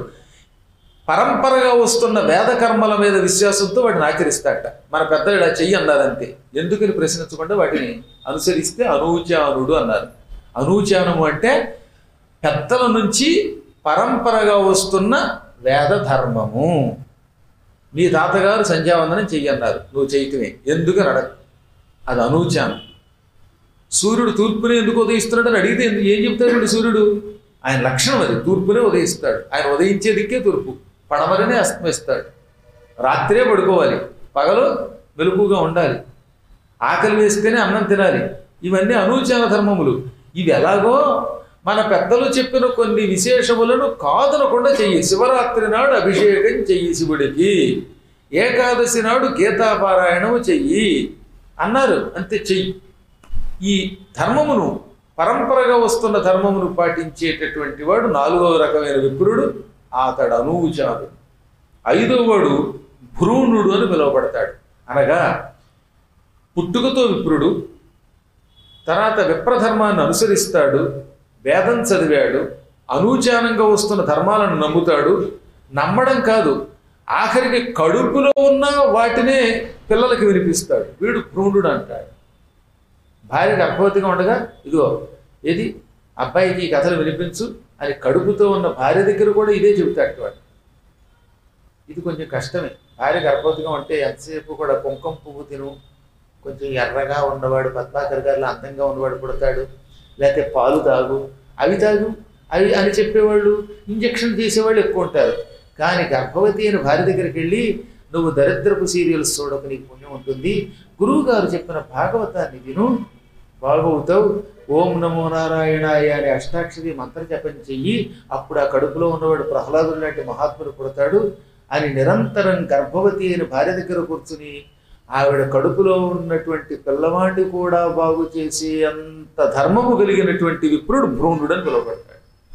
పరంపరగా వస్తున్న వేద కర్మల మీద విశ్వాసంతో వాటిని ఆచరిస్తాడట మన పెద్దలు ఇలా చెయ్యి అన్నారంతే ఎందుకని ప్రశ్నించకుండా వాటిని అనుసరిస్తే అనూచానుడు అన్నారు అనూచానము అంటే పెద్దల నుంచి పరంపరగా వస్తున్న వేద ధర్మము నీ తాతగారు సంధ్యావందనం చెయ్యన్నారు నువ్వు చేయటమే ఎందుకని అడగ అది అనూచానం సూర్యుడు తూర్పునే ఎందుకు ఉదయిస్తున్నాడు అని అడిగితే ఎందుకు ఏం చెప్తాడు సూర్యుడు ఆయన లక్షణం అది తూర్పునే ఉదయిస్తాడు ఆయన ఉదయించే దిక్కే తూర్పు పడమరనే అస్తమిస్తాడు రాత్రే పడుకోవాలి పగలు వెలుపుగా ఉండాలి ఆకలి వేస్తేనే అన్నం తినాలి ఇవన్నీ అనూచాన ధర్మములు ఇవి ఎలాగో మన పెద్దలు చెప్పిన కొన్ని విశేషములను కాదనకుండా చెయ్యి శివరాత్రి నాడు అభిషేకం చెయ్యి శివుడికి ఏకాదశి నాడు గీతాపారాయణము చెయ్యి అన్నారు అంతే చెయ్యి ఈ ధర్మమును పరంపరగా వస్తున్న ధర్మమును పాటించేటటువంటి వాడు నాలుగవ రకమైన విప్రుడు అతడు అనూచాడు ఐదవ వాడు భ్రూణుడు అని పిలువబడతాడు అనగా పుట్టుకతో విప్రుడు తర్వాత విప్రధర్మాన్ని అనుసరిస్తాడు వేదం చదివాడు అనూచానంగా వస్తున్న ధర్మాలను నమ్ముతాడు నమ్మడం కాదు ఆఖరికి కడుపులో ఉన్న వాటినే పిల్లలకి వినిపిస్తాడు వీడు భ్రూణుడు అంటాడు భార్య గర్భవతిగా ఉండగా ఇదిగో ఏది అబ్బాయికి ఈ కథలు వినిపించు అని కడుపుతో ఉన్న భార్య దగ్గర కూడా ఇదే చెబుతాడు వాడు ఇది కొంచెం కష్టమే భార్య గర్భవతిగా ఉంటే ఎంతసేపు కూడా కుంకుమ పువ్వు తిను కొంచెం ఎర్రగా ఉన్నవాడు పద్మాకర్ గారిలో అందంగా ఉన్నవాడు పుడతాడు లేకపోతే పాలు తాగు అవి తాగు అవి అని చెప్పేవాళ్ళు ఇంజక్షన్ చేసేవాళ్ళు ఎక్కువ ఉంటారు కానీ గర్భవతి అయిన భార్య దగ్గరికి వెళ్ళి నువ్వు దరిద్రపు సీరియల్స్ చూడక నీకు పుణ్యం ఉంటుంది గురువు గారు చెప్పిన భాగవతాన్ని విను బాగవుతావు ఓం నమో నారాయణాయ అనే అష్టాక్షరి మంత్ర జపం చెయ్యి అప్పుడు ఆ కడుపులో ఉన్నవాడు ప్రహ్లాదుడు లాంటి మహాత్ముడు పుడతాడు అని నిరంతరం గర్భవతి అయిన భార్య దగ్గర కూర్చుని ఆవిడ కడుపులో ఉన్నటువంటి పిల్లవాడిని కూడా బాగు చేసి అంత ధర్మము కలిగినటువంటి విప్రుడు భ్రూణుడు అని పిలువబడతాడు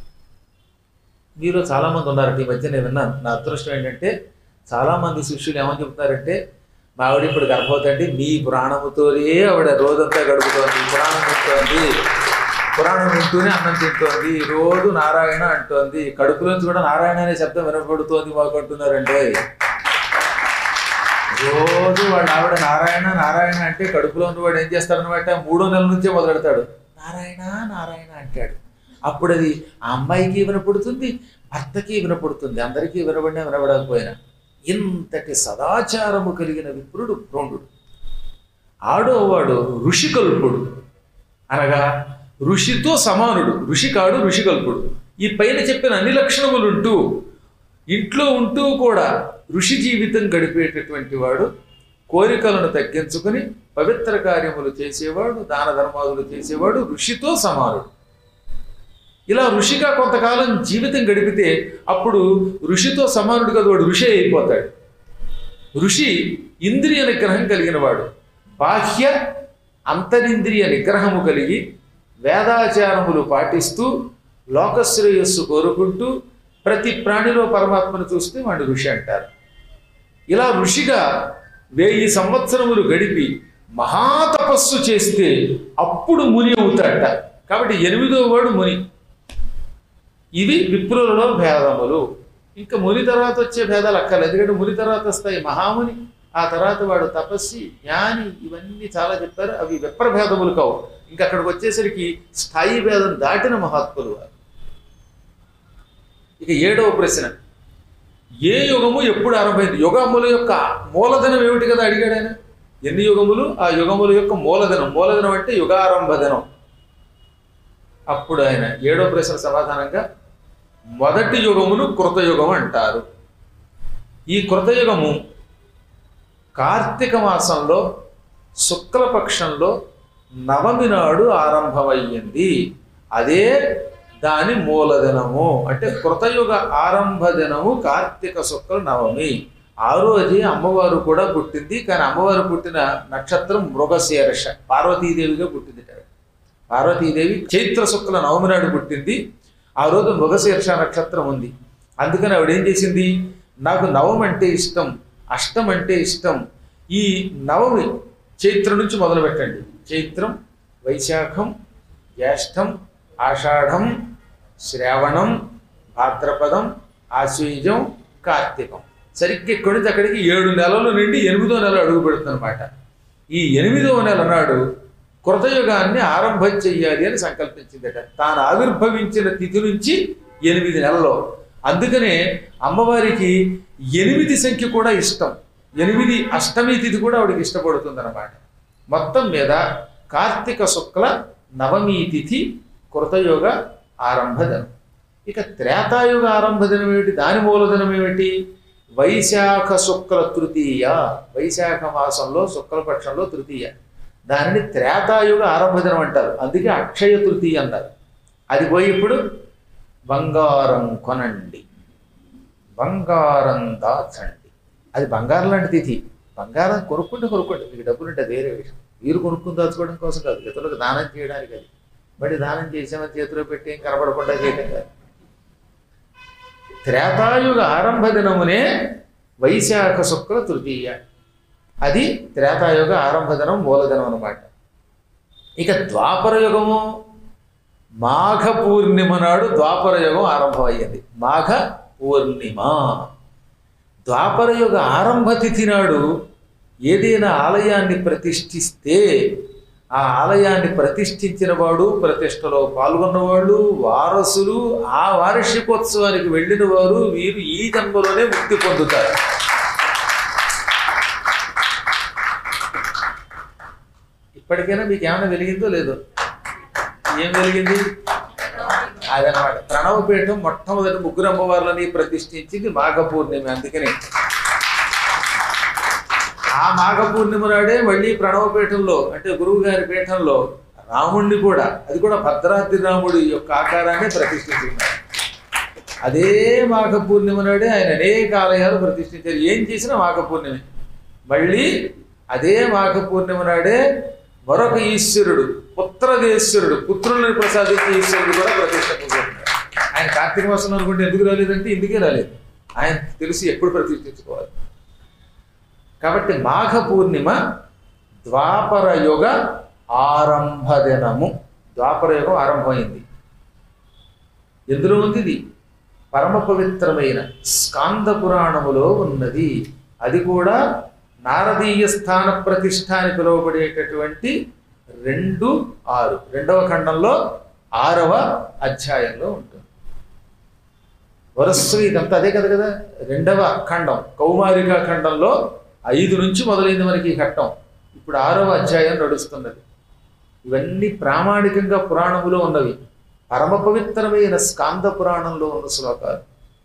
మీలో చాలామంది ఉన్నారంట ఈ మధ్య నేను విన్నాను నా అదృష్టం ఏంటంటే చాలామంది శిష్యులు ఏమని చెప్తున్నారంటే మా ఆవిడ ఇప్పుడు గర్భవతి అండి మీ పురాణముతోనే ఆవిడ రోజంతా గడుపుతోంది పురాణం వింటోంది పురాణం వింటూనే అన్నం తింటోంది రోజు నారాయణ అంటోంది కడుపులోంచి కూడా నారాయణ అనే శబ్దం వినపడుతోంది మాకు అంటున్నారండి రోజు వాడు ఆవిడ నారాయణ నారాయణ అంటే కడుపులో ఉన్నవాడు ఏం చేస్తాడనమాట మూడో నెలల నుంచే మొదలెడతాడు నారాయణ నారాయణ అంటాడు అప్పుడు అది ఆ అమ్మాయికి వినపడుతుంది భర్తకి వినపడుతుంది అందరికీ వినబడినా వినబడకపోయినా ఇంతటి సదాచారము కలిగిన విప్రుడు ప్రోణుడు ఆడోవాడు ఋషికల్పుడు అనగా ఋషితో సమానుడు ఋషికాడు ఋషికల్పుడు ఈ పైన చెప్పిన అన్ని లక్షణములుంటూ ఇంట్లో ఉంటూ కూడా ఋషి జీవితం గడిపేటటువంటి వాడు కోరికలను తగ్గించుకుని పవిత్ర కార్యములు చేసేవాడు దాన ధర్మాదులు చేసేవాడు ఋషితో సమానుడు ఇలా ఋషిగా కొంతకాలం జీవితం గడిపితే అప్పుడు ఋషితో సమానుడు కదా వాడు ఋషి అయిపోతాడు ఋషి ఇంద్రియ నిగ్రహం కలిగిన వాడు బాహ్య అంతరింద్రియ నిగ్రహము కలిగి వేదాచారములు పాటిస్తూ లోకశ్రేయస్సు కోరుకుంటూ ప్రతి ప్రాణిలో పరమాత్మను చూస్తే వాడు ఋషి అంటారు ఇలా ఋషిగా వెయ్యి సంవత్సరములు గడిపి మహాతపస్సు చేస్తే అప్పుడు ముని అవుతాడట కాబట్టి ఎనిమిదో వాడు ముని ఇవి విప్రులలో భేదములు ఇంకా ముని తర్వాత వచ్చే భేదాలు అక్కర్లేదు ఎందుకంటే ముని తర్వాత వస్తాయి మహాముని ఆ తర్వాత వాడు తపస్సి జ్ఞాని ఇవన్నీ చాలా చెప్పారు అవి విప్రభేదములు కావు ఇంకా అక్కడికి వచ్చేసరికి స్థాయి భేదం దాటిన మహాత్ములు వారు ఇక ఏడవ ప్రశ్న ఏ యుగము ఎప్పుడు ఆరంభమైంది యుగముల యొక్క మూలధనం ఏమిటి కదా అడిగాడు ఆయన ఎన్ని యుగములు ఆ యుగముల యొక్క మూలధనం మూలధనం అంటే యుగారంభ దినం అప్పుడు ఆయన ఏడో ప్రశ్న సమాధానంగా మొదటి యుగమును కృతయుగం అంటారు ఈ కృతయుగము కార్తీక మాసంలో శుక్లపక్షంలో నవమి నాడు ఆరంభమయ్యింది అదే దాని మూలదినము అంటే కృతయుగ ఆరంభ దినము కార్తీక శుక్ల నవమి ఆ రోజే అమ్మవారు కూడా పుట్టింది కానీ అమ్మవారు పుట్టిన నక్షత్రం మృగశీర్ష పార్వతీదేవిగా పుట్టింది పార్వతీదేవి చైత్ర శుక్ల నవమి నాడు పుట్టింది ఆ రోజు మృగశీర్ష నక్షత్రం ఉంది అందుకని ఆవిడ ఏం చేసింది నాకు నవం అంటే ఇష్టం అష్టం అంటే ఇష్టం ఈ నవమి చైత్రం నుంచి మొదలు పెట్టండి చైత్రం వైశాఖం జ్యేష్టం ఆషాఢం శ్రావణం భాద్రపదం ఆశ్వీజం కార్తీకం సరిగ్గా ఇక్కడి నుంచి అక్కడికి ఏడు నెలల నుండి ఎనిమిదో నెల అడుగు పెడుతుందన్నమాట ఈ ఎనిమిదవ నెల నాడు కృతయుగాన్ని ఆరంభం చెయ్యాలి అని సంకల్పించిందట తాను ఆవిర్భవించిన తిథి నుంచి ఎనిమిది నెలలో అందుకనే అమ్మవారికి ఎనిమిది సంఖ్య కూడా ఇష్టం ఎనిమిది అష్టమి తిథి కూడా ఆవిడకి ఇష్టపడుతుంది అనమాట మొత్తం మీద కార్తీక శుక్ల నవమి తిథి కృతయుగ ఆరంభ దినం ఇక త్రేతాయుగ ఆరంభ దినం ఏమిటి దాని మూలదినం ఏమిటి వైశాఖ శుక్ల తృతీయ వైశాఖ మాసంలో శుక్లపక్షంలో తృతీయ దానిని త్రేతాయుగ ఆరంభ దినం అంటారు అందుకే అక్షయ తృతీయ అంటారు అది పోయి ఇప్పుడు బంగారం కొనండి బంగారం దాచండి అది బంగారం లాంటి తిథి బంగారం కొనుక్కుంటే కొనుక్కోండి మీకు డబ్బులు ఉంటే వేరే విషయం మీరు కొనుక్కుని దాచుకోవడం కోసం కాదు ఇతరులకు దానం చేయడానికి అది మరి దానం చేసామని చేతిలో పెట్టి ఏం కనబడకుండా చేయటం కాదు త్రేతాయుగ ఆరంభ దినమునే వైశాఖ శుక్ల తృతీయ అది త్రేతాయుగ ఆరంభ దినం మూలదినం అనమాట ఇక ద్వాపర యుగము మాఘ పూర్ణిమ నాడు ద్వాపర యుగం ఆరంభమయ్యింది మాఘ పూర్ణిమ ద్వాపర యుగ ఆరంభ తిథి నాడు ఏదైనా ఆలయాన్ని ప్రతిష్ఠిస్తే ఆ ఆలయాన్ని ప్రతిష్ఠించిన వాడు ప్రతిష్టలో పాల్గొన్నవాళ్ళు వారసులు ఆ వార్షికోత్సవానికి వెళ్ళిన వారు వీరు ఈ జన్మలోనే ముక్తి పొందుతారు ఇప్పటికైనా మీకు ఏమైనా వెలిగిందో లేదో ఏం వెలిగింది అదనమాట ప్రణవపీఠం మొట్టమొదటి ముగ్గురు అమ్మవార్లని ప్రతిష్ఠించింది మాఘ పూర్ణిమ అందుకని ఆ మాఘ పూర్ణిమ నాడే మళ్ళీ ప్రణవపీఠంలో అంటే గురువు గారి పీఠంలో రాముణ్ణి కూడా అది కూడా భద్రాద్రి రాముడి యొక్క ఆకారాన్ని ప్రతిష్ఠించుకున్నారు అదే మాఘ పూర్ణిమ నాడే ఆయన అనేక ఆలయాలు ప్రతిష్ఠించారు ఏం చేసినా మాఘ పూర్ణిమే మళ్ళీ అదే మాఘ పూర్ణిమ నాడే మరొక ఈశ్వరుడు పుత్రదేశ్వరుడు పుత్రులను ప్రసాదించే ఈశ్వరుడు కూడా ప్రతిష్ఠించబోతున్నారు ఆయన కార్తీక మాసం అనుకుంటే ఎందుకు రాలేదంటే ఇందుకే రాలేదు ఆయన తెలిసి ఎప్పుడు ప్రతిష్ఠించుకోవాలి కాబట్టి మాఘ పూర్ణిమ ద్వాపర యుగ ఆరంభ దినము ద్వాపర యుగం ఆరంభమైంది ఎందులో ఉంది ఇది పరమ పవిత్రమైన స్కాంద పురాణములో ఉన్నది అది కూడా నారదీయ స్థాన ప్రతిష్ట అని పిలువబడేటటువంటి రెండు ఆరు రెండవ ఖండంలో ఆరవ అధ్యాయంలో ఉంటుంది వరస్సు ఇదంతా అదే కదా కదా రెండవ ఖండం కౌమారిక ఖండంలో ఐదు నుంచి మొదలైంది మనకి ఈ ఘట్టం ఇప్పుడు ఆరవ అధ్యాయం నడుస్తున్నది ఇవన్నీ ప్రామాణికంగా పురాణములో ఉన్నవి పరమ పవిత్రమైన స్కాంద పురాణంలో ఉన్న శ్లోకాలు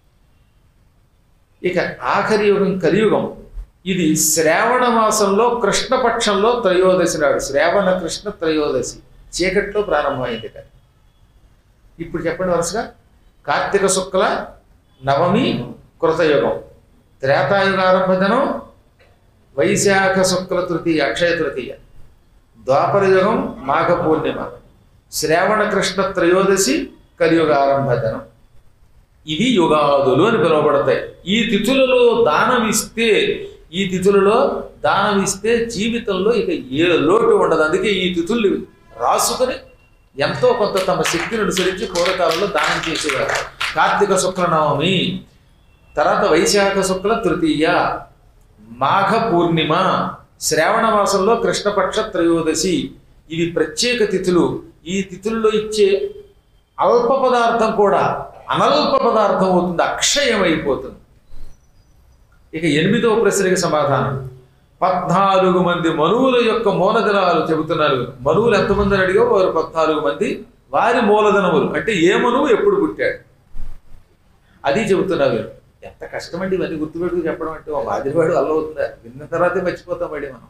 ఇక ఆఖరి యుగం కలియుగం ఇది శ్రావణ మాసంలో కృష్ణపక్షంలో త్రయోదశి నాడు శ్రావణ కృష్ణ త్రయోదశి చీకట్లో ప్రారంభమైంది ఇక ఇప్పుడు చెప్పండి వరుసగా కార్తీక శుక్ల నవమి కృతయుగం త్రేతాయుగ ఆరంభదనం వైశాఖ శుక్ల తృతీయ అక్షయ తృతీయ ద్వాపర యుగం మాఘ పూర్ణిమ శ్రావణ కృష్ణ త్రయోదశి కలియుగ ఆరంభదనం ఇవి యుగాదులు అని పిలువబడతాయి ఈ తిథులలో దానం ఇస్తే ఈ తిథులలో దానం ఇస్తే జీవితంలో ఇక ఏ లోటు ఉండదు అందుకే ఈ తిథుల్ని రాసుకొని ఎంతో కొంత తమ శక్తిని అనుసరించి పూర్వకాలంలో దానం చేసేవారు కార్తీక శుక్లనవమి తర్వాత వైశాఖ శుక్ల తృతీయ మాఘ పూర్ణిమ శ్రావణ మాసంలో కృష్ణపక్ష త్రయోదశి ఇవి ప్రత్యేక తిథులు ఈ తిథుల్లో ఇచ్చే అల్ప పదార్థం కూడా అనల్ప పదార్థం అవుతుంది అక్షయం అయిపోతుంది ఇక ఎనిమిదవ ప్రశ్నకి సమాధానం పద్నాలుగు మంది మనువుల యొక్క మూలధనాలు చెబుతున్నారు మనువులు ఎంతమంది అని అడిగా వారు పద్నాలుగు మంది వారి మూలధనములు అంటే ఏ మనువు ఎప్పుడు పుట్టాడు అది చెబుతున్నారు ఎంత కష్టమండి ఇవన్నీ గుర్తుపెట్టుకు చెప్పడం అంటే ఒక మాదిరివాడు అల్ల అవుతుందా విన్న తర్వాతే మర్చిపోతాం మళ్ళీ మనం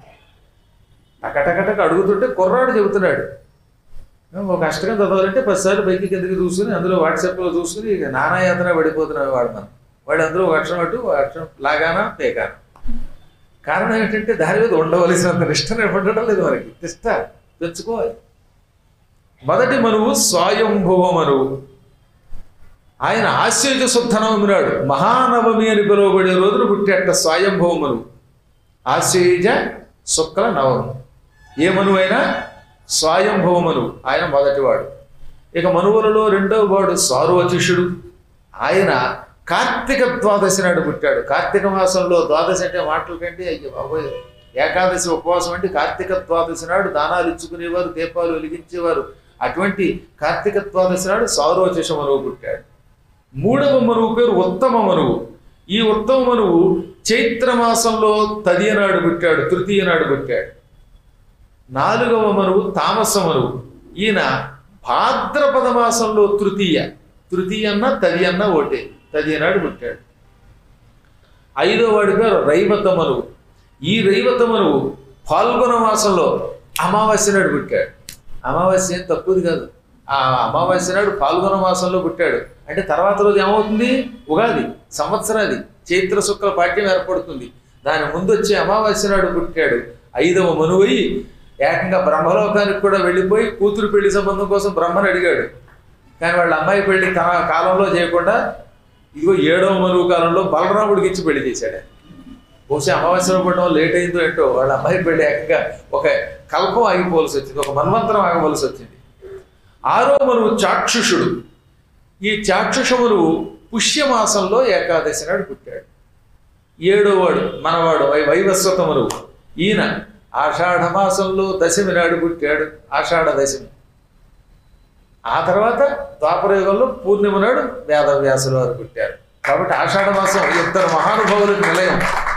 టకటకటక అడుగుతుంటే కుర్రాడు చెబుతున్నాడు ఒక కష్టంగా చదవాలంటే పదిసార్లు పైకి కిందకి చూసుకుని అందులో వాట్సాప్లో చూసుకుని ఇక నానాయాతన పడిపోతున్నాడు వాడు మనం వాడు అందులో ఒక అక్షరం అటు ఒక అక్షరం లాగానా పేకానా కారణం ఏంటంటే దాని మీద ఉండవలసినంత నిష్ట నిలబడడం లేదు మనకి నిష్ట తెచ్చుకోవాలి మొదటి మనువు స్వయంభువ మనువు ఆయన ఆశ్చర్య శుద్ధనవమి నాడు మహానవమి అని పిలువబడే రోజున పుట్టేట స్వయంభవ మనువు ఆశ్చర్య శుక్ల నవమి ఏ మనువు అయినా స్వయంభవ మనువు ఆయన మొదటివాడు ఇక మనువులలో రెండవ వాడు సార్వచిషుడు ఆయన కార్తీక ద్వాదశి నాడు పుట్టాడు కార్తీక మాసంలో ద్వాదశి అంటే మాటల కంటే అయ్యో బాబోయ్ ఏకాదశి ఉపవాసం అంటే కార్తీక ద్వాదశి నాడు దానాలు ఇచ్చుకునేవారు దీపాలు వెలిగించేవారు అటువంటి కార్తీక ద్వాదశి నాడు సారోచిష మనువు పుట్టాడు మూడవ మనువు పేరు ఉత్తమ మనువు ఈ ఉత్తమ మనువు చైత్ర మాసంలో తదియ నాడు పుట్టాడు తృతీయ నాడు పుట్టాడు నాలుగవ మనువు తామస మనువు ఈయన భాద్రపద మాసంలో తృతీయ తృతీయ అన్న తది అన్న ఒకటే తది నాడు పుట్టాడు ఐదో వాడి పేరు రైవత మనువు ఈ రైవత మనువు పాల్గొన మాసంలో అమావాస్య నాడు పుట్టాడు అమావాస్య ఏం తక్కువది కాదు ఆ అమావాస్య నాడు పాల్గొన మాసంలో పుట్టాడు అంటే తర్వాత రోజు ఏమవుతుంది ఉగాది సంవత్సరాది చైత్ర శుక్ల పాఠ్యం ఏర్పడుతుంది దాని ముందు వచ్చే అమావాస్య నాడు పుట్టాడు ఐదవ మనువై ఏకంగా బ్రహ్మలోకానికి కూడా వెళ్ళిపోయి కూతురు పెళ్లి సంబంధం కోసం బ్రహ్మని అడిగాడు కానీ వాళ్ళ అమ్మాయి పెళ్లి తన కాలంలో చేయకుండా ఇదిగో ఏడవ మనువు కాలంలో బలరాముడికి ఇచ్చి పెళ్లి చేశాడు ఆయన. బహుశా అమావాస్యలో పడడం లేట్ అయిందో ఏంటో వాళ్ళ అమ్మాయి పెళ్లి ఏకంగా ఒక కల్పం ఆగిపోవలసి వచ్చింది ఒక మన్వంతరం ఆగవలసి వచ్చింది ఆరో మనువు చాక్షుషుడు ఈ చాక్షుషమును పుష్యమాసంలో ఏకాదశి నాడు పుట్టాడు ఏడోవాడు మనవాడు వై వైవస్వతమును ఈయన ఆషాఢ మాసంలో దశమి నాడు పుట్టాడు ఆషాఢ దశమి ఆ తర్వాత ద్వాపరయుగంలో పూర్ణిమ నాడు వేదవ్యాసుల వారు పుట్టారు కాబట్టి ఆషాఢ మాసం ఇద్దరు మహానుభావులకు నిలయం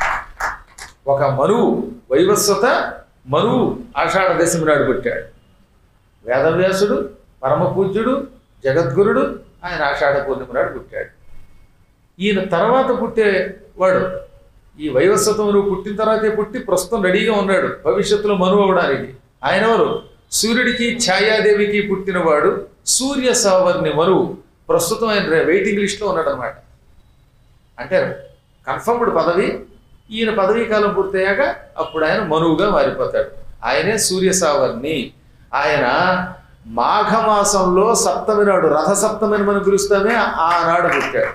ఒక మనువు వైవస్వత మనువు ఆషాఢ దశమి నాడు పుట్టాడు వేదవ్యాసుడు పరమ పూజ్యుడు జగద్గురుడు ఆయన ఆషాఢ పూర్ణిమ నాడు పుట్టాడు ఈయన తర్వాత పుట్టేవాడు ఈ వైవస్వతమును పుట్టిన తర్వాతే పుట్టి ప్రస్తుతం రెడీగా ఉన్నాడు భవిష్యత్తులో మనువు అవడానికి ఆయన ఎవరు సూర్యుడికి ఛాయాదేవికి పుట్టినవాడు సూర్య సావర్ణి మనువు ప్రస్తుతం ఆయన వెయిటింగ్ లిస్ట్లో ఉన్నాడు అనమాట అంటే కన్ఫర్మ్డ్ పదవి ఈయన పదవీ కాలం పూర్తయ్యాక అప్పుడు ఆయన మనువుగా మారిపోతాడు ఆయనే సూర్య సావర్ణి ఆయన మాఘమాసంలో సప్తమి నాడు రథ సప్తమి అని మనం పిలుస్తామే ఆనాడు పుట్టాడు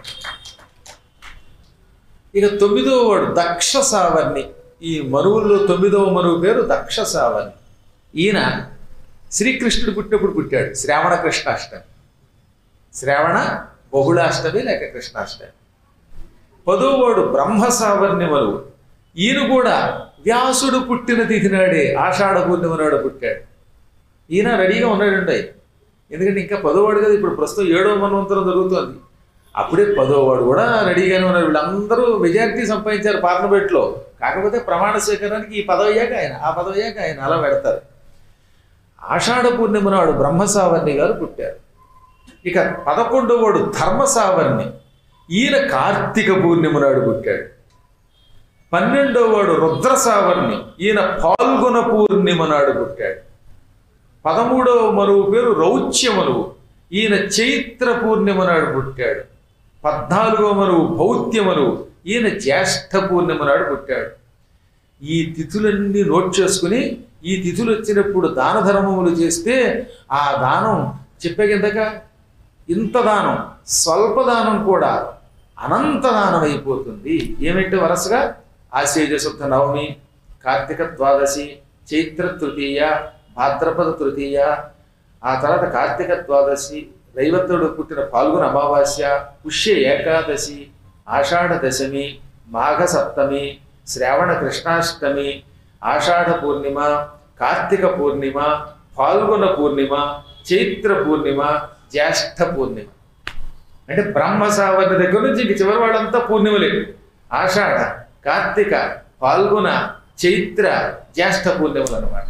ఇక తొమ్మిదవ వాడు దక్ష సావర్ణి ఈ మనువుల్లో తొమ్మిదవ మనువు పేరు దక్ష సావర్ణి ఈయన శ్రీకృష్ణుడు పుట్టినప్పుడు పుట్టాడు శ్రావణ కృష్ణాష్టమి శ్రావణ బహుళాష్టమి లేక కృష్ణాష్టమి పదోవాడు బ్రహ్మ సావర్ణి మనువు ఈయన కూడా వ్యాసుడు పుట్టిన తిథి నాడే ఆషాఢ పూర్ణిమ నాడు పుట్టాడు ఈయన రెడీగా ఉన్నాడండి ఎందుకంటే ఇంకా పదోవాడు కదా ఇప్పుడు ప్రస్తుతం ఏడవ మన్వంతరం జరుగుతోంది అప్పుడే పదోవాడు కూడా రెడీగానే ఉన్నారు వీళ్ళందరూ మెజారిటీ సంపాదించారు పార్లమెంట్లో కాకపోతే ప్రమాణ స్వీకారానికి ఈ పదవి అయ్యాక ఆయన ఆ పదవి అయ్యాక ఆయన అలా పెడతారు ఆషాఢ పూర్ణిమ నాడు బ్రహ్మసావర్ణి గారు పుట్టారు ఇక పదకొండవవాడు ధర్మసావర్ణి ఈయన కార్తీక పూర్ణిమ నాడు పుట్టాడు పన్నెండవ వాడు రుద్రసావర్ణి ఈయన పాల్గొన పూర్ణిమ నాడు పుట్టాడు పదమూడవ మనువు పేరు రౌచ్య మనువు ఈయన చైత్ర పూర్ణిమ నాడు పుట్టాడు పద్నాలుగవ మనువు భౌత్య మనువు ఈయన జ్యేష్ఠ పూర్ణిమ నాడు పుట్టాడు ఈ తిథులన్నీ నోట్ చేసుకుని ఈ తిథులు వచ్చినప్పుడు దాన ధర్మములు చేస్తే ఆ దానం చెప్పే కిందక ఇంత దానం స్వల్ప దానం కూడా అనంత దానం అయిపోతుంది ఏమిటి వరుసగా ఆశ్వేజ శుద్ధ నవమి కార్తీక ద్వాదశి చైత్ర తృతీయ భాద్రపద తృతీయ ఆ తర్వాత కార్తీక ద్వాదశి రైవతుడు పుట్టిన పాల్గొన అమావాస్య పుష్య ఏకాదశి ఆషాఢ దశమి మాఘ సప్తమి శ్రావణ కృష్ణాష్టమి ఆషాఢ పూర్ణిమ కార్తీక పూర్ణిమ ఫాల్గుణ పూర్ణిమ చైత్ర పూర్ణిమ జ్యేష్ఠ పూర్ణిమ అంటే బ్రహ్మ సావర్ణ దగ్గర నుంచి ఇంక చివరి వాళ్ళంతా పూర్ణిమలే ఆషాఢ కార్తీక ఫాల్గుణ చైత్ర జ్యేష్ఠ పూర్ణిమలు అనమాట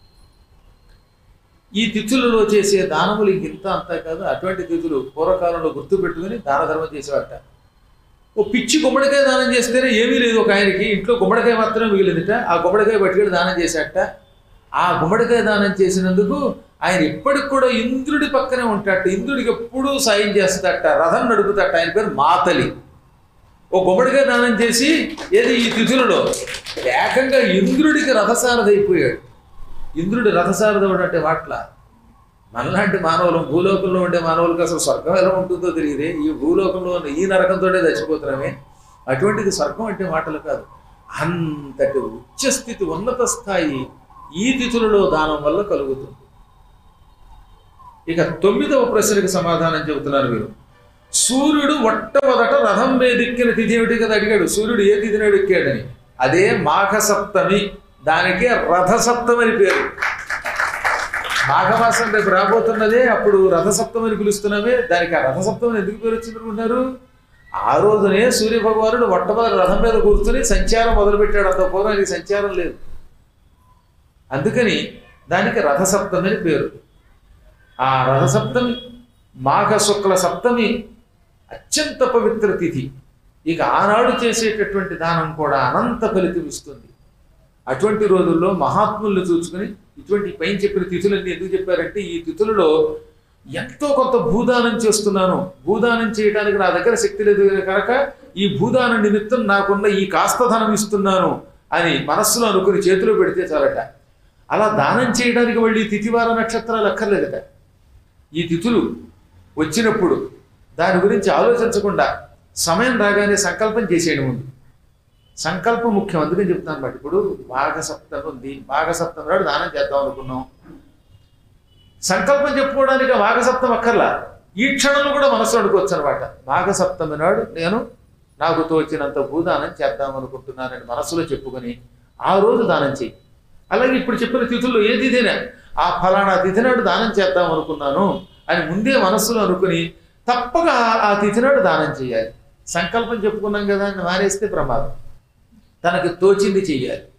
ఈ తిథులలో చేసే దానములు ఇంక ఇంత అంతా కాదు అటువంటి తిథులు పూర్వకాలంలో గుర్తు పెట్టుకుని దాన ధర్మం చేసేవాట ఓ పిచ్చి గుమ్మడికాయ దానం చేస్తేనే ఏమీ లేదు ఒక ఆయనకి ఇంట్లో గుమ్మడికాయ మాత్రమే మిగిలిందిట ఆ గుమ్మడికాయ పట్టుకెళ్ళి దానం చేశాట ఆ గుమ్మడికాయ దానం చేసినందుకు ఆయన ఇప్పటికి కూడా ఇంద్రుడి పక్కనే ఉంటాట ఇంద్రుడికి ఎప్పుడూ సాయం చేస్తాట రథం నడుపుతాట ఆయన పేరు మాతలి ఓ గుమ్మడికాయ దానం చేసి ఏది ఈ తిథులలో ఏకంగా ఇంద్రుడికి రథసారథి అయిపోయాడు ఇంద్రుడి రథసారథుడు అంటే వాట్ల మనలాంటి మానవులు భూలోకంలో ఉండే మానవులకు అసలు స్వర్గం ఎలా ఉంటుందో తెలియదే ఈ భూలోకంలో ఉన్న ఈ నరకంతోనే చచ్చిపోతున్నామే అటువంటిది స్వర్గం అంటే మాటలు కాదు అంతటి ఉచ్చస్థితి ఉన్నత స్థాయి ఈ తిథులలో దానం వల్ల కలుగుతుంది ఇక తొమ్మిదవ ప్రశ్నకి సమాధానం చెబుతున్నారు మీరు సూర్యుడు మొట్టమొదట రథం మీదెక్కిన తిథి ఏమిటి కదా అడిగాడు సూర్యుడు ఏ తిథి నాడు ఎక్కాడని అదే మాఘ సప్తమి దానికే రథసప్తమి అని పేరు మాఘమాసం రేపు రాబోతున్నదే అప్పుడు రథసప్తమి అని పిలుస్తున్నామే దానికి ఆ రథసప్తమి ఎందుకు పేరు వచ్చింది అనుకుంటున్నారు ఆ రోజునే సూర్య భగవానుడు మొట్టమొదటి రథం మీద కూర్చుని సంచారం మొదలుపెట్టాడు అంత పూర్వం ఆయనకి సంచారం లేదు అందుకని దానికి రథసప్తమి అని పేరు ఆ రథసప్తమి మాఘ శుక్ల సప్తమి అత్యంత పవిత్ర తిథి ఇక ఆనాడు చేసేటటువంటి దానం కూడా అనంత ఫలితం ఇస్తుంది అటువంటి రోజుల్లో మహాత్ముల్ని చూసుకుని ఇటువంటి పైన చెప్పిన తిథులన్నీ ఎందుకు చెప్పారంటే ఈ తిథులలో ఎంతో కొంత భూదానం చేస్తున్నాను భూదానం చేయడానికి నా దగ్గర శక్తి లేదు కనుక ఈ భూదానం నిమిత్తం నాకున్న ఈ కాస్త ధనం ఇస్తున్నాను అని మనస్సులో అనుకుని చేతిలో పెడితే చాలట అలా దానం చేయడానికి మళ్ళీ తిథివార నక్షత్రాలు అక్కర్లేదట ఈ తిథులు వచ్చినప్పుడు దాని గురించి ఆలోచించకుండా సమయం రాగానే సంకల్పం చేసేయడం ముందు సంకల్పం ముఖ్యం అందుకని చెప్తాను బట్టి ఇప్పుడు మాఘ సప్తమి ఉంది మాఘ సప్తమి నాడు దానం చేద్దాం అనుకున్నాం సంకల్పం చెప్పుకోవడానికి ఆ మాఘ సప్తమి అక్కర్లా ఈ క్షణంలో కూడా మనసు అనుకోవచ్చు అనమాట మాఘ సప్తమి నాడు నేను నాకు తోచినంత భూదానం చేద్దాం అనుకుంటున్నానని మనసులో చెప్పుకొని ఆ రోజు దానం చెయ్యి అలాగే ఇప్పుడు చెప్పిన తిథుల్లో ఏ తిథినా ఆ ఫలానా తిథి నాడు దానం చేద్దాం అనుకున్నాను అని ముందే మనస్సులో అనుకుని తప్పక ఆ తిథి నాడు దానం చేయాలి సంకల్పం చెప్పుకున్నాం కదా అని మానేస్తే ప్రమాదం తనకి తోచింది చెయ్యాలి